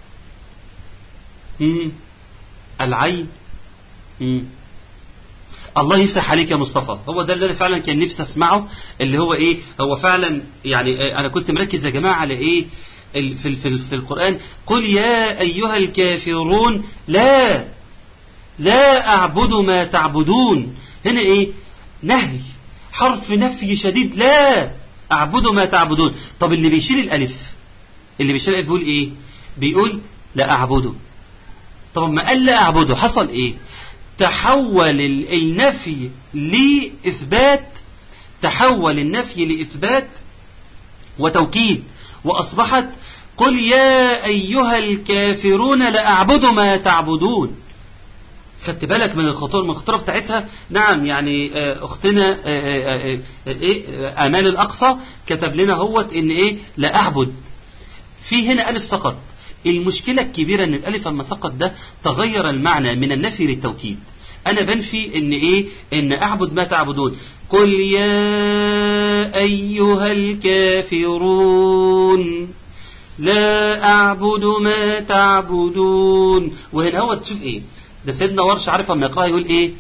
مم. العين مم. الله يفتح عليك يا مصطفى هو ده اللي انا فعلا كان نفسي اسمعه اللي هو ايه هو فعلا يعني آه، انا كنت مركز يا جماعه على ايه ال- في ال- في ال- في القران قل يا ايها الكافرون لا لا اعبد ما تعبدون هنا ايه نهي حرف نفي شديد لا اعبد ما تعبدون طب اللي بيشيل الالف اللي بيشيل الالف بيقول ايه بيقول لا اعبده طب ما قال لا اعبده حصل ايه تحول ال- النفي لإثبات تحول النفي لإثبات وتوكيد وأصبحت قل يا أيها الكافرون لأعبد ما تعبدون خدت بالك من الخطوره من الخطوره بتاعتها نعم يعني آه، اختنا آه، آه، آه، ايه آه، امال الاقصى كتب لنا هوت ان ايه لا اعبد في هنا ألف سقط المشكلة الكبيرة أن الألف لما سقط ده تغير المعنى من النفي للتوكيد أنا بنفي أن إيه أن أعبد ما تعبدون قل يا أيها الكافرون لا أعبد ما تعبدون وهنا هو تشوف إيه ده سيدنا ورش عارف لما يقرأ يقول إيه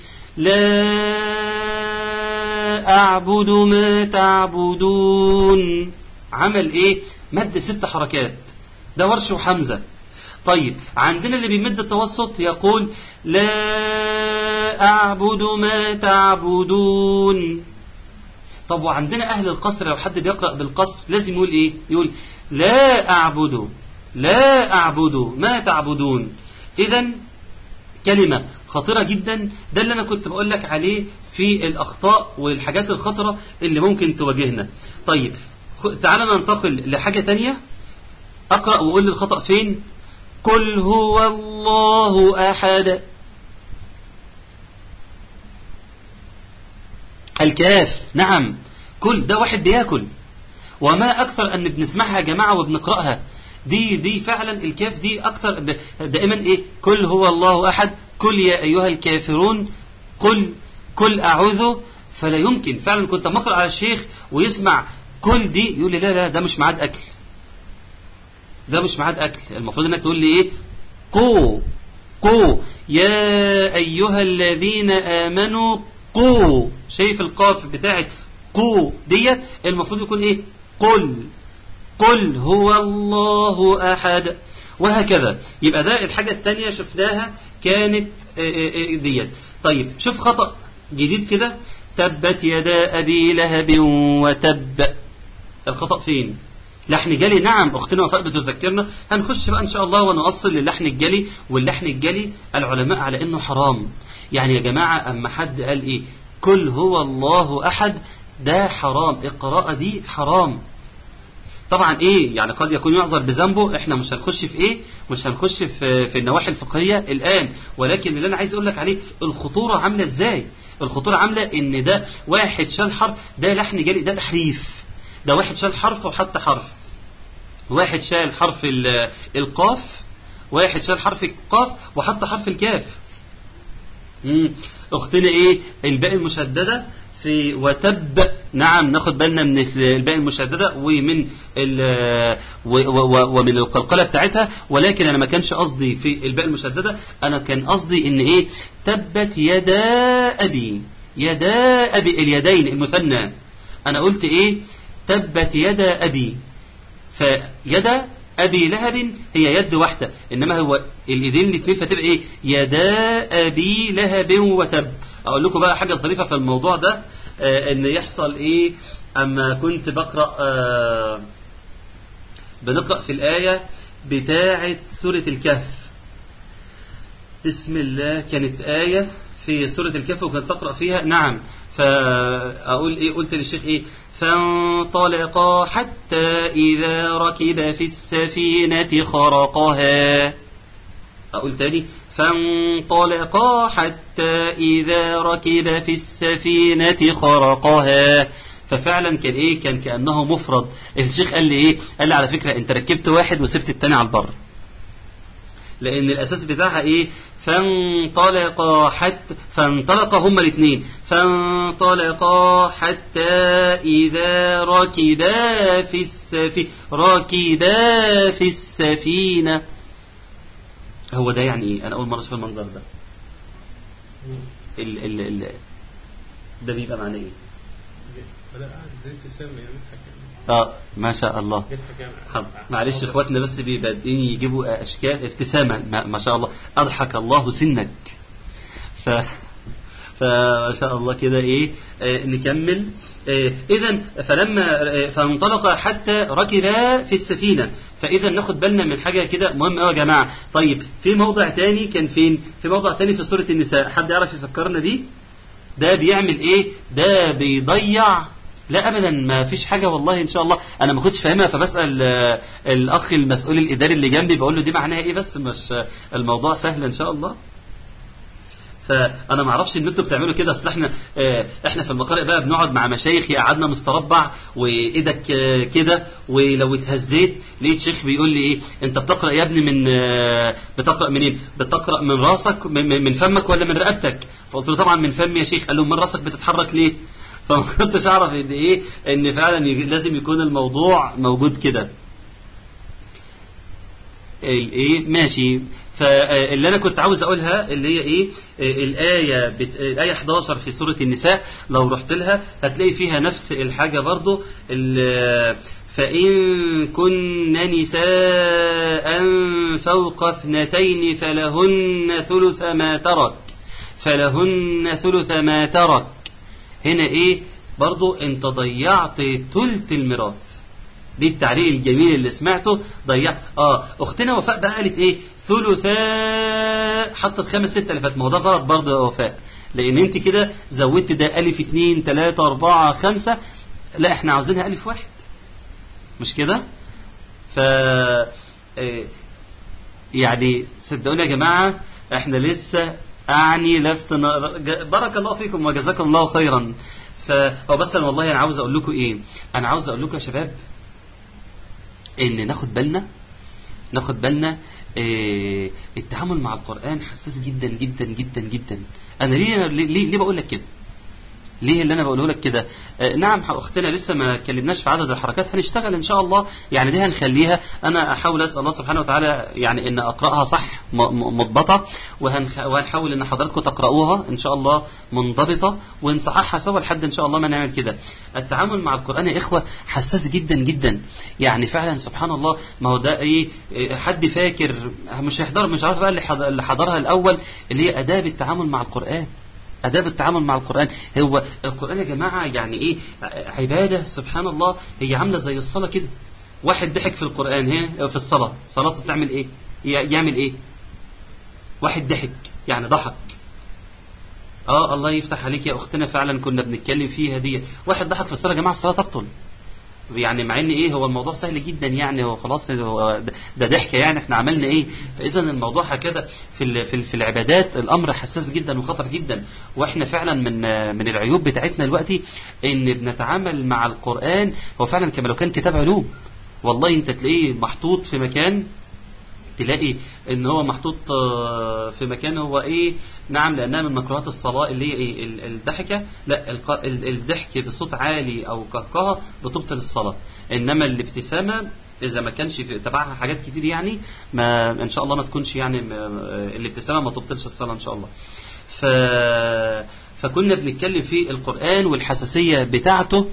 لا أعبد ما تعبدون عمل إيه مد ست حركات ده ورش وحمزة طيب عندنا اللي بيمد التوسط يقول لا أعبد ما تعبدون طب وعندنا أهل القصر لو حد بيقرأ بالقصر لازم يقول إيه يقول لا أعبد لا أعبد ما تعبدون إذا كلمة خطيرة جدا ده اللي أنا كنت بقول لك عليه في الأخطاء والحاجات الخطرة اللي ممكن تواجهنا طيب خ- تعال ننتقل لحاجة تانية أقرأ وأقول لي الخطأ فين قل هو الله أحد الكاف نعم كل ده واحد بياكل وما أكثر أن بنسمعها يا جماعة وبنقرأها دي دي فعلا الكاف دي أكثر ب- دائما إيه كل هو الله أحد كل يا أيها الكافرون قل كل أعوذ فلا يمكن فعلا كنت مقرأ على الشيخ ويسمع كل دي يقول لي لا لا ده مش ميعاد أكل ده مش ميعاد أكل المفروض إنك تقول لي إيه قو قو يا أيها الذين آمنوا قو شايف القاف بتاعت قو ديت المفروض يكون ايه قل قل هو الله أحد وهكذا يبقى ده الحاجة الثانية شفناها كانت آه، آه، آه، ديت طيب شوف خطأ جديد كده تبت يدا أبي لهب وتب الخطأ فين لحن جلي نعم أختنا وفاء بتذكرنا هنخش بقى إن شاء الله ونوصل للحن الجلي واللحن الجلي العلماء على إنه حرام يعني يا جماعة أما حد قال إيه كل هو الله أحد ده حرام القراءة دي حرام طبعا ايه يعني قد يكون يعذر بذنبه احنا مش هنخش في ايه مش هنخش في في النواحي الفقهيه الان ولكن اللي انا عايز اقول لك عليه الخطوره عامله ازاي الخطوره عامله ان ده واحد شال حرف ده لحن جالي ده تحريف ده واحد شال حرف وحط حرف واحد شال حرف ال- القاف واحد شال حرف القاف وحط حرف الكاف مم. اختنا ايه الباء المشدده في وتب نعم ناخد بالنا من الباء المشدده ومن ال- و- و- ومن القلقله بتاعتها ولكن انا ما كانش قصدي في الباء المشدده انا كان قصدي ان ايه تبت يدا ابي يدا ابي اليدين المثنى انا قلت ايه تبت يدا ابي فيدا ابي لهب هي يد واحده انما هو الايدين الاثنين فتبقى ايه يدا ابي لهب وتب اقول لكم بقى حاجه ظريفه في الموضوع ده آه ان يحصل ايه اما كنت بقرا آه بنقرا في الايه بتاعه سوره الكهف بسم الله كانت آية في سورة الكهف وكنت تقرأ فيها نعم فأقول إيه قلت للشيخ إيه فانطلقا حتى إذا ركب في السفينة خرقها أقول تاني فانطلقا حتى إذا ركب في السفينة خرقها ففعلا كان ايه كان كانه مفرد الشيخ قال لي ايه قال لي على فكره انت ركبت واحد وسبت التاني على البر لان الاساس بتاعها ايه فانطلقا حتى فانطلقا هما الاثنين فانطلقا حتى اذا ركبا في السفينه ركبا في السفينه هو ده يعني ايه انا اول مره اشوف المنظر ده ال ال ال ده بيبقى معناه ايه بدأ قاعد زي ابتسامة يعني يضحك اه ما شاء الله يضحك يعني حب. معلش اخواتنا بس بيبدئين يجيبوا اشكال ابتسامه ما, ما شاء الله اضحك الله سنك ف فما شاء الله كده ايه آه نكمل آه اذا فلما آه فانطلق حتى ركبا في السفينه فاذا ناخد بالنا من حاجه كده مهم قوي يا جماعه طيب في موضع تاني كان فين في موضع تاني في سوره النساء حد يعرف يفكرنا بيه ده بيعمل ايه ده بيضيع لا ابدا ما فيش حاجه والله ان شاء الله انا ما كنتش فاهمها فبسال آه، الاخ المسؤول الاداري اللي جنبي بقول له دي معناها ايه بس مش آه، الموضوع سهل ان شاء الله فانا ما اعرفش ان انتوا بتعملوا كده اصل احنا آه، احنا في المقارئ بقى بنقعد مع مشايخ قعدنا مستربع وايدك آه، كده ولو اتهزيت لقيت شيخ بيقول لي ايه انت بتقرا يا ابني من آه، بتقرا منين بتقرا من راسك من- من من فمك ولا من رقبتك فقلت له طبعا من فمي يا شيخ قال له من راسك بتتحرك ليه فما كنتش اعرف ان ايه ان فعلا يج- لازم يكون الموضوع موجود كده الايه ماشي فاللي انا كنت عاوز اقولها اللي هي ايه آه، الايه بت... الايه 11 في سوره النساء لو رحت لها هتلاقي فيها نفس الحاجه برضو ال- فإن كن نساء فوق اثنتين فلهن ثلث ما ترك فلهن ثلث ما ترك هنا ايه برضو انت ضيعت ثلث الميراث دي التعليق الجميل اللي سمعته ضيع اه اختنا وفاء بقى قالت ايه ثلثاء حطت خمس ست الفات ما هو ده غلط برضه يا وفاء لان انت كده زودت ده الف اتنين تلاته اربعه خمسه لا احنا عاوزينها الف واحد مش كده ف آه، يعني صدقوني يا جماعه احنا لسه اعني لفت ن- ج- بارك الله فيكم وجزاكم الله خيرا فهو بس انا والله انا عاوز اقول لكم ايه انا عاوز اقول لكم يا شباب ان ناخد بالنا ناخد بالنا آه، التعامل مع القرآن حساس جدا جدا جدا جدا انا ليه ليه, ليه بقول لك كده ليه اللي انا بقوله لك كده آه نعم اختنا لسه ما اتكلمناش في عدد الحركات هنشتغل ان شاء الله يعني دي هنخليها انا احاول اسال الله سبحانه وتعالى يعني ان اقراها صح م- م- مضبطه وهنخ... وهنحاول ان حضراتكم تقرأوها ان شاء الله منضبطه ونصححها سوا لحد ان شاء الله ما نعمل كده التعامل مع القران يا اخوه حساس جدا جدا يعني فعلا سبحان الله ما هو ده ايه إيه، حد فاكر مش هيحضر مش عارف بقى اللي حض- اللي حضرها الاول اللي هي اداب التعامل مع القران اداب التعامل مع القران هو القران يا جماعه يعني ايه ع- عباده سبحان الله هي عامله زي الصلاه كده واحد ضحك في القران هي في الصلاه صلاته بتعمل ايه ي- يعمل ايه واحد ضحك يعني ضحك اه الله يفتح عليك يا اختنا فعلا كنا بنتكلم فيها دي واحد ضحك في الصلاه يا جماعه الصلاه تبطل يعني مع ان ايه هو الموضوع سهل جدا يعني هو خلاص هو ده- ده ضحكه يعني احنا عملنا ايه فاذا الموضوع هكذا في ال- في ال- في العبادات الامر حساس جدا وخطر جدا واحنا فعلا من من العيوب بتاعتنا دلوقتي ان بنتعامل مع القران هو فعلا كما لو كان كتاب علوم والله انت تلاقيه محطوط في مكان تلاقي ان هو محطوط آه، في مكان هو ايه نعم لانها من مكروهات الصلاه اللي هي ايه ال- الضحكه لا الق- ال- الضحك بصوت عالي او قهقهه بتبطل الصلاه انما الابتسامه اذا ما كانش في تبعها حاجات كتير يعني ما ان شاء الله ما تكونش يعني ما- الابتسامه ما تبطلش الصلاه ان شاء الله ف فكنا بنتكلم في القران والحساسيه بتاعته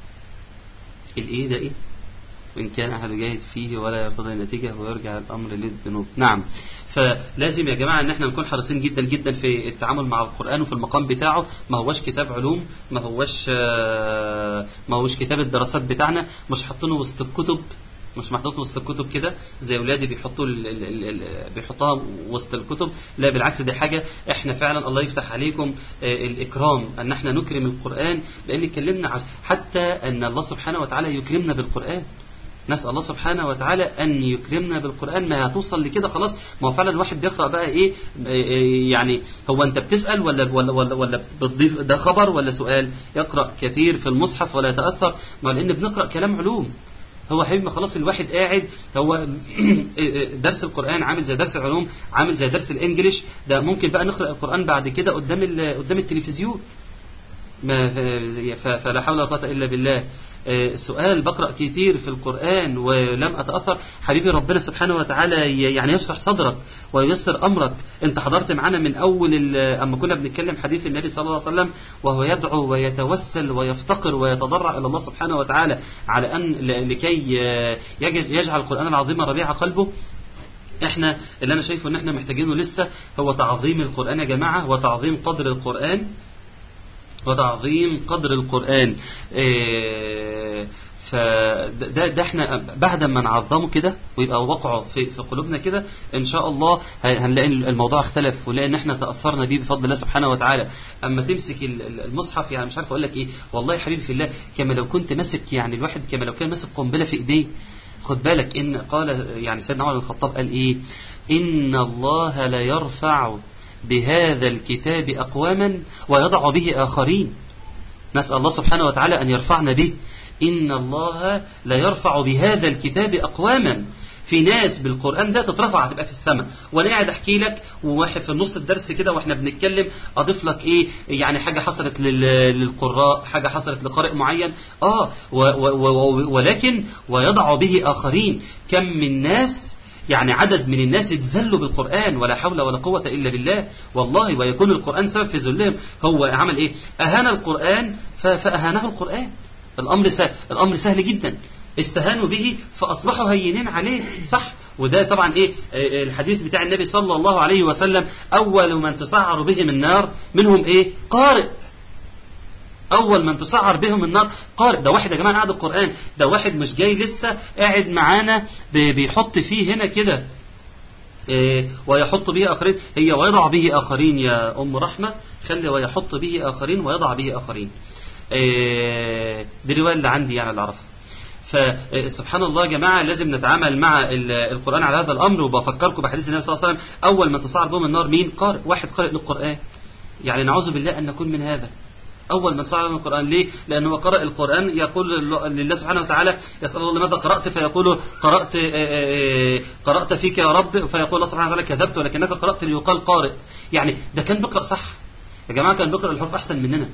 الايه ده ايه وإن كان أحد يجاهد فيه ولا يرتضي النتيجة ويرجع الأمر للذنوب نعم فلازم يا جماعة أن احنا نكون حريصين جدا جدا في التعامل مع القرآن وفي المقام بتاعه ما هوش كتاب علوم ما هوش آه، ما هوش كتاب الدراسات بتاعنا مش حاطينه وسط الكتب مش محطوط وسط الكتب كده زي اولادي بيحطوا ال ال ال ال بيحطوها وسط الكتب لا بالعكس دي حاجه احنا فعلا الله يفتح عليكم آه، الاكرام ان احنا نكرم القران لان اتكلمنا عن- حتى ان الله سبحانه وتعالى يكرمنا بالقران نسأل الله سبحانه وتعالى أن يكرمنا بالقرآن ما هتوصل لكده خلاص ما هو فعلا الواحد بيقرأ بقى إيه إيه يعني هو أنت بتسأل ولا ولا ولا, ولا بتضيف ده خبر ولا سؤال يقرأ كثير في المصحف ولا يتأثر ما لأن بنقرأ كلام علوم هو حبيبي ما خلاص الواحد قاعد هو درس القرآن عامل زي درس العلوم عامل زي درس الإنجليش ده ممكن بقى نقرأ القرآن بعد كده قدام ال- قدام التلفزيون ما ف- فلا حول ولا قوة إلا بالله آه، سؤال بقرأ كتير في القرآن ولم أتأثر حبيبي ربنا سبحانه وتعالى ي- يعني يشرح صدرك وييسر أمرك أنت حضرت معنا من أول ال- أما كنا بنتكلم حديث النبي صلى الله عليه وسلم وهو يدعو ويتوسل ويفتقر ويتضرع إلى الله سبحانه وتعالى على أن ل- لكي آه، يجعل يجعل القرآن العظيم ربيع قلبه احنا اللي انا شايفه ان احنا محتاجينه لسه هو تعظيم القرآن يا جماعة وتعظيم قدر القرآن وتعظيم قدر القرآن إيه فده ده احنا بعد ما نعظمه كده ويبقى وقعه في في قلوبنا كده ان شاء الله ه- هنلاقي الموضوع اختلف ونلاقي ان احنا تاثرنا بيه بفضل الله سبحانه وتعالى اما تمسك ال- ال- المصحف يعني مش عارف اقول لك ايه والله يا حبيبي في الله كما لو كنت ماسك يعني الواحد كما لو كان ماسك قنبله في ايديه خد بالك ان قال يعني سيدنا عمر بن الخطاب قال ايه ان الله لا يرفع بهذا الكتاب اقواما ويضع به اخرين نسأل الله سبحانه وتعالى أن يرفعنا به إن الله لا يرفع بهذا الكتاب أقواما في ناس بالقرآن ده تترفع هتبقى في السماء وأنا قاعد أحكي لك وواحد في نص الدرس كده وإحنا بنتكلم أضيف لك إيه يعني حاجة حصلت لل- للقراء حاجة حصلت لقارئ معين آه و و و ولكن ويضع به آخرين كم من ناس يعني عدد من الناس اتذلوا بالقرآن ولا حول ولا قوة إلا بالله والله ويكون القرآن سبب في ذلهم هو عمل إيه أهان القرآن ف- فأهانه القرآن الأمر سهل الأمر سهل جدا استهانوا به فأصبحوا هينين عليه صح وده طبعا ايه آه، الحديث بتاع النبي صلى الله عليه وسلم اول من تسعر بهم النار منهم ايه قارئ اول من تسعر بهم النار قارئ ده واحد يا جماعه قاعد القران ده واحد مش جاي لسه قاعد معانا بي- بيحط فيه هنا كده إيه، ويحط به آخرين هي ويضع به آخرين يا أم رحمة خلي ويحط به آخرين ويضع به آخرين إيه، دي الرواية اللي عندي يعني اللي أعرفها فسبحان الله يا جماعة لازم نتعامل مع ال- القرآن على هذا الأمر وبفكركم بحديث النبي صلى الله عليه وسلم أول من تصعد بهم النار مين قارئ واحد قارئ للقرآن يعني نعوذ بالله أن نكون من هذا أول من صعد من القرآن ليه؟ لأنه قرأ القرآن يقول لله- لله سبحانه وتعالى يسأل الله لماذا قرأت فيقول قرأت آه، آه، آه، قرأت فيك يا رب فيقول الله سبحانه وتعالى كذبت ولكنك قرأت ليقال قارئ يعني ده كان بيقرأ صح يا جماعة كان بيقرأ الحروف أحسن مننا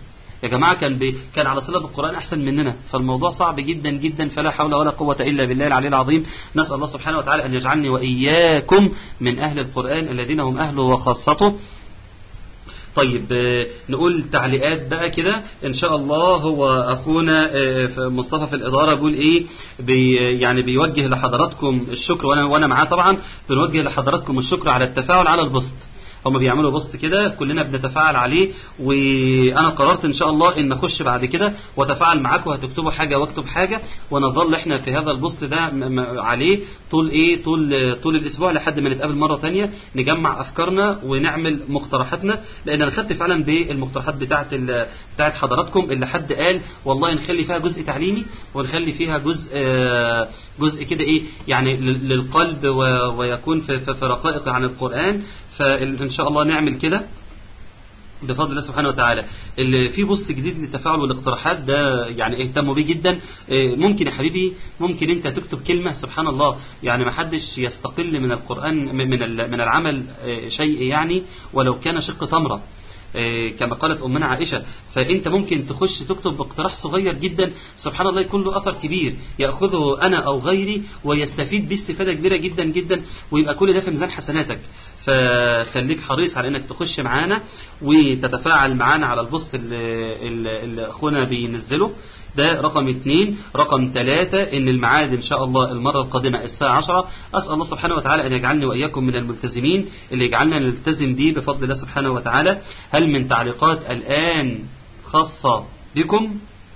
يا جماعه كان بي كان على صله بالقران احسن مننا فالموضوع صعب جدا جدا فلا حول ولا قوه الا بالله العلي العظيم نسال الله سبحانه وتعالى ان يجعلني واياكم من اهل القران الذين هم اهله وخاصته طيب آه، نقول تعليقات بقى كده ان شاء الله هو اخونا آه، في- مصطفى في الاداره بيقول ايه بي يعني بيوجه لحضراتكم الشكر وانا وانا معاه طبعا بنوجه لحضراتكم الشكر على التفاعل على البوست هم بيعملوا بوست كده كلنا بنتفاعل عليه وانا قررت ان شاء الله ان اخش بعد كده واتفاعل معاكم هتكتبوا حاجه واكتب حاجه ونظل احنا في هذا البوست ده م- م- عليه طول ايه طول طول الاسبوع لحد ما نتقابل مره تانية نجمع افكارنا ونعمل مقترحاتنا لان انا خدت فعلا بالمقترحات بتاعه ال- بتاعه حضراتكم اللي حد قال والله نخلي فيها جزء تعليمي ونخلي فيها جزء آه، جزء كده ايه يعني لل- للقلب و- ويكون في, في, في رقائق عن القران فان شاء الله نعمل كده بفضل الله سبحانه وتعالى اللي في بوست جديد للتفاعل والاقتراحات ده يعني اهتموا بيه جدا إيه، ممكن يا حبيبي ممكن انت تكتب كلمه سبحان الله يعني ما حدش يستقل من القران من ال- من العمل إيه، شيء يعني ولو كان شق تمره إيه، كما قالت امنا عائشه فانت ممكن تخش تكتب باقتراح صغير جدا سبحان الله يكون له اثر كبير ياخذه انا او غيري ويستفيد بيه استفاده كبيره جدا جدا ويبقى كل ده في ميزان حسناتك فخليك حريص على انك تخش معانا وتتفاعل معانا على البوست اللي, اللي اللي اخونا بينزله ده رقم اثنين رقم ثلاثة ان الميعاد ان شاء الله المرة القادمة الساعة عشرة اسأل الله سبحانه وتعالى ان يجعلني واياكم من الملتزمين اللي يجعلنا نلتزم به بفضل الله سبحانه وتعالى هل من تعليقات الان خاصة بكم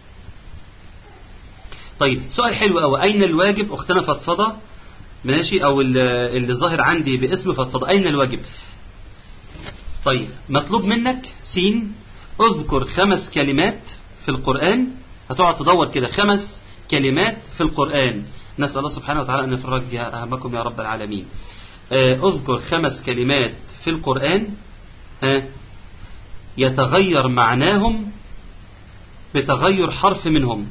طيب سؤال حلو قوي اين الواجب اختنا فضفضة ماشي او ال- اللي ظاهر عندي باسم فضفضة اين الواجب طيب مطلوب منك سين اذكر خمس كلمات في القرآن هتقعد تدور كده خمس كلمات في القرآن نسأل الله سبحانه وتعالى أن يفرج همكم يا رب العالمين آه، اذكر خمس كلمات في القرآن آه، يتغير معناهم بتغير حرف منهم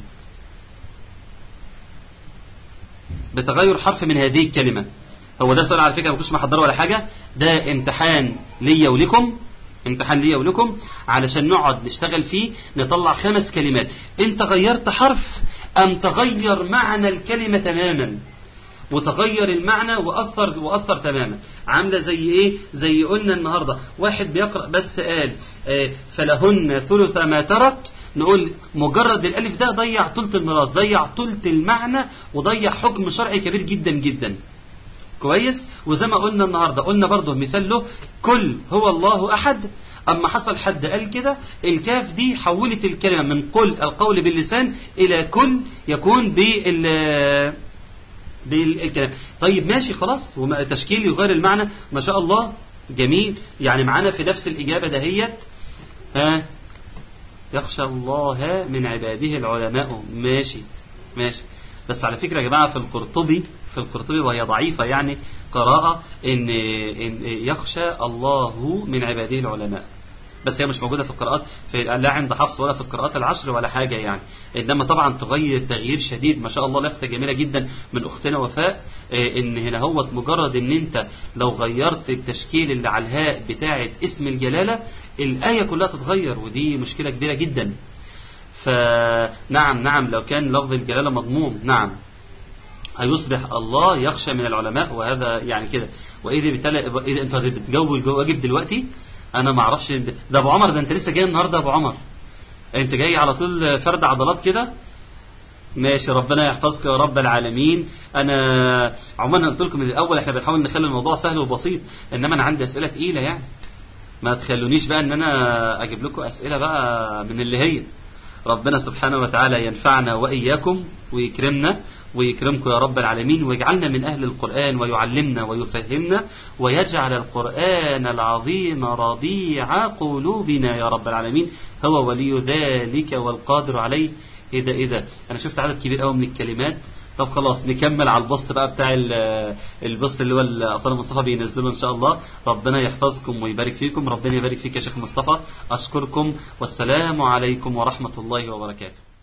بتغير حرف من هذه الكلمة هو ده سؤال على فكرة ما كنتش محضره ولا حاجة ده امتحان ليا ولكم امتحان ليا ولكم علشان نقعد نشتغل فيه نطلع خمس كلمات انت غيرت حرف ام تغير معنى الكلمة تماما وتغير المعنى واثر واثر تماما عامله زي ايه زي قلنا النهارده واحد بيقرا بس قال آه، فلهن ثلث ما ترك نقول مجرد الالف ده ضيع ثلث الميراث ضيع ثلث المعنى وضيع حكم شرعي كبير جدا جدا كويس وزي ما قلنا النهارده قلنا برضه مثال له كل هو الله احد اما حصل حد قال كده الكاف دي حولت الكلمه من قل القول باللسان الى كل يكون بال بالكلام طيب ماشي خلاص وما- تشكيل يغير المعنى ما شاء الله جميل يعني معانا في نفس الإجابة دهيت ها يخشى الله من عباده العلماء ماشي ماشي بس على فكرة يا جماعة في القرطبي في القرطبي وهي ضعيفة يعني قراءة إن, إن يخشى الله من عباده العلماء بس هي مش موجودة في القراءات في لا عند حفص ولا في القراءات العشر ولا حاجة يعني إنما طبعا تغير تغيير شديد ما شاء الله لفتة جميلة جدا من أختنا وفاء إيه إن هنا هو مجرد إن أنت لو غيرت التشكيل اللي على الهاء بتاعة اسم الجلالة الآية كلها تتغير ودي مشكلة كبيرة جدا فنعم نعم لو كان لفظ الجلالة مضموم نعم هيصبح الله يخشى من العلماء وهذا يعني كده واذا بتلا اذا انت بتجاوب الواجب دلوقتي انا ما اعرفش ده ابو عمر ده انت لسه جاي النهارده يا ابو عمر انت جاي على طول فرد عضلات كده ماشي ربنا يحفظك يا رب العالمين انا عموما قلت لكم من الاول احنا بنحاول نخلي الموضوع سهل وبسيط انما انا عندي اسئله تقيله يعني ما تخلونيش بقى ان انا اجيب لكم اسئله بقى من اللي هي ربنا سبحانه وتعالى ينفعنا واياكم ويكرمنا ويكرمكم يا رب العالمين ويجعلنا من أهل القرآن ويعلمنا ويفهمنا ويجعل القرآن العظيم رضيع قلوبنا يا رب العالمين هو ولي ذلك والقادر عليه إذا إذا أنا شفت عدد كبير قوي من الكلمات طب خلاص نكمل على البوست بقى بتاع البوست اللي هو اخونا مصطفى بينزله ان شاء الله ربنا يحفظكم ويبارك فيكم ربنا يبارك فيك يا شيخ مصطفى اشكركم والسلام عليكم ورحمه الله وبركاته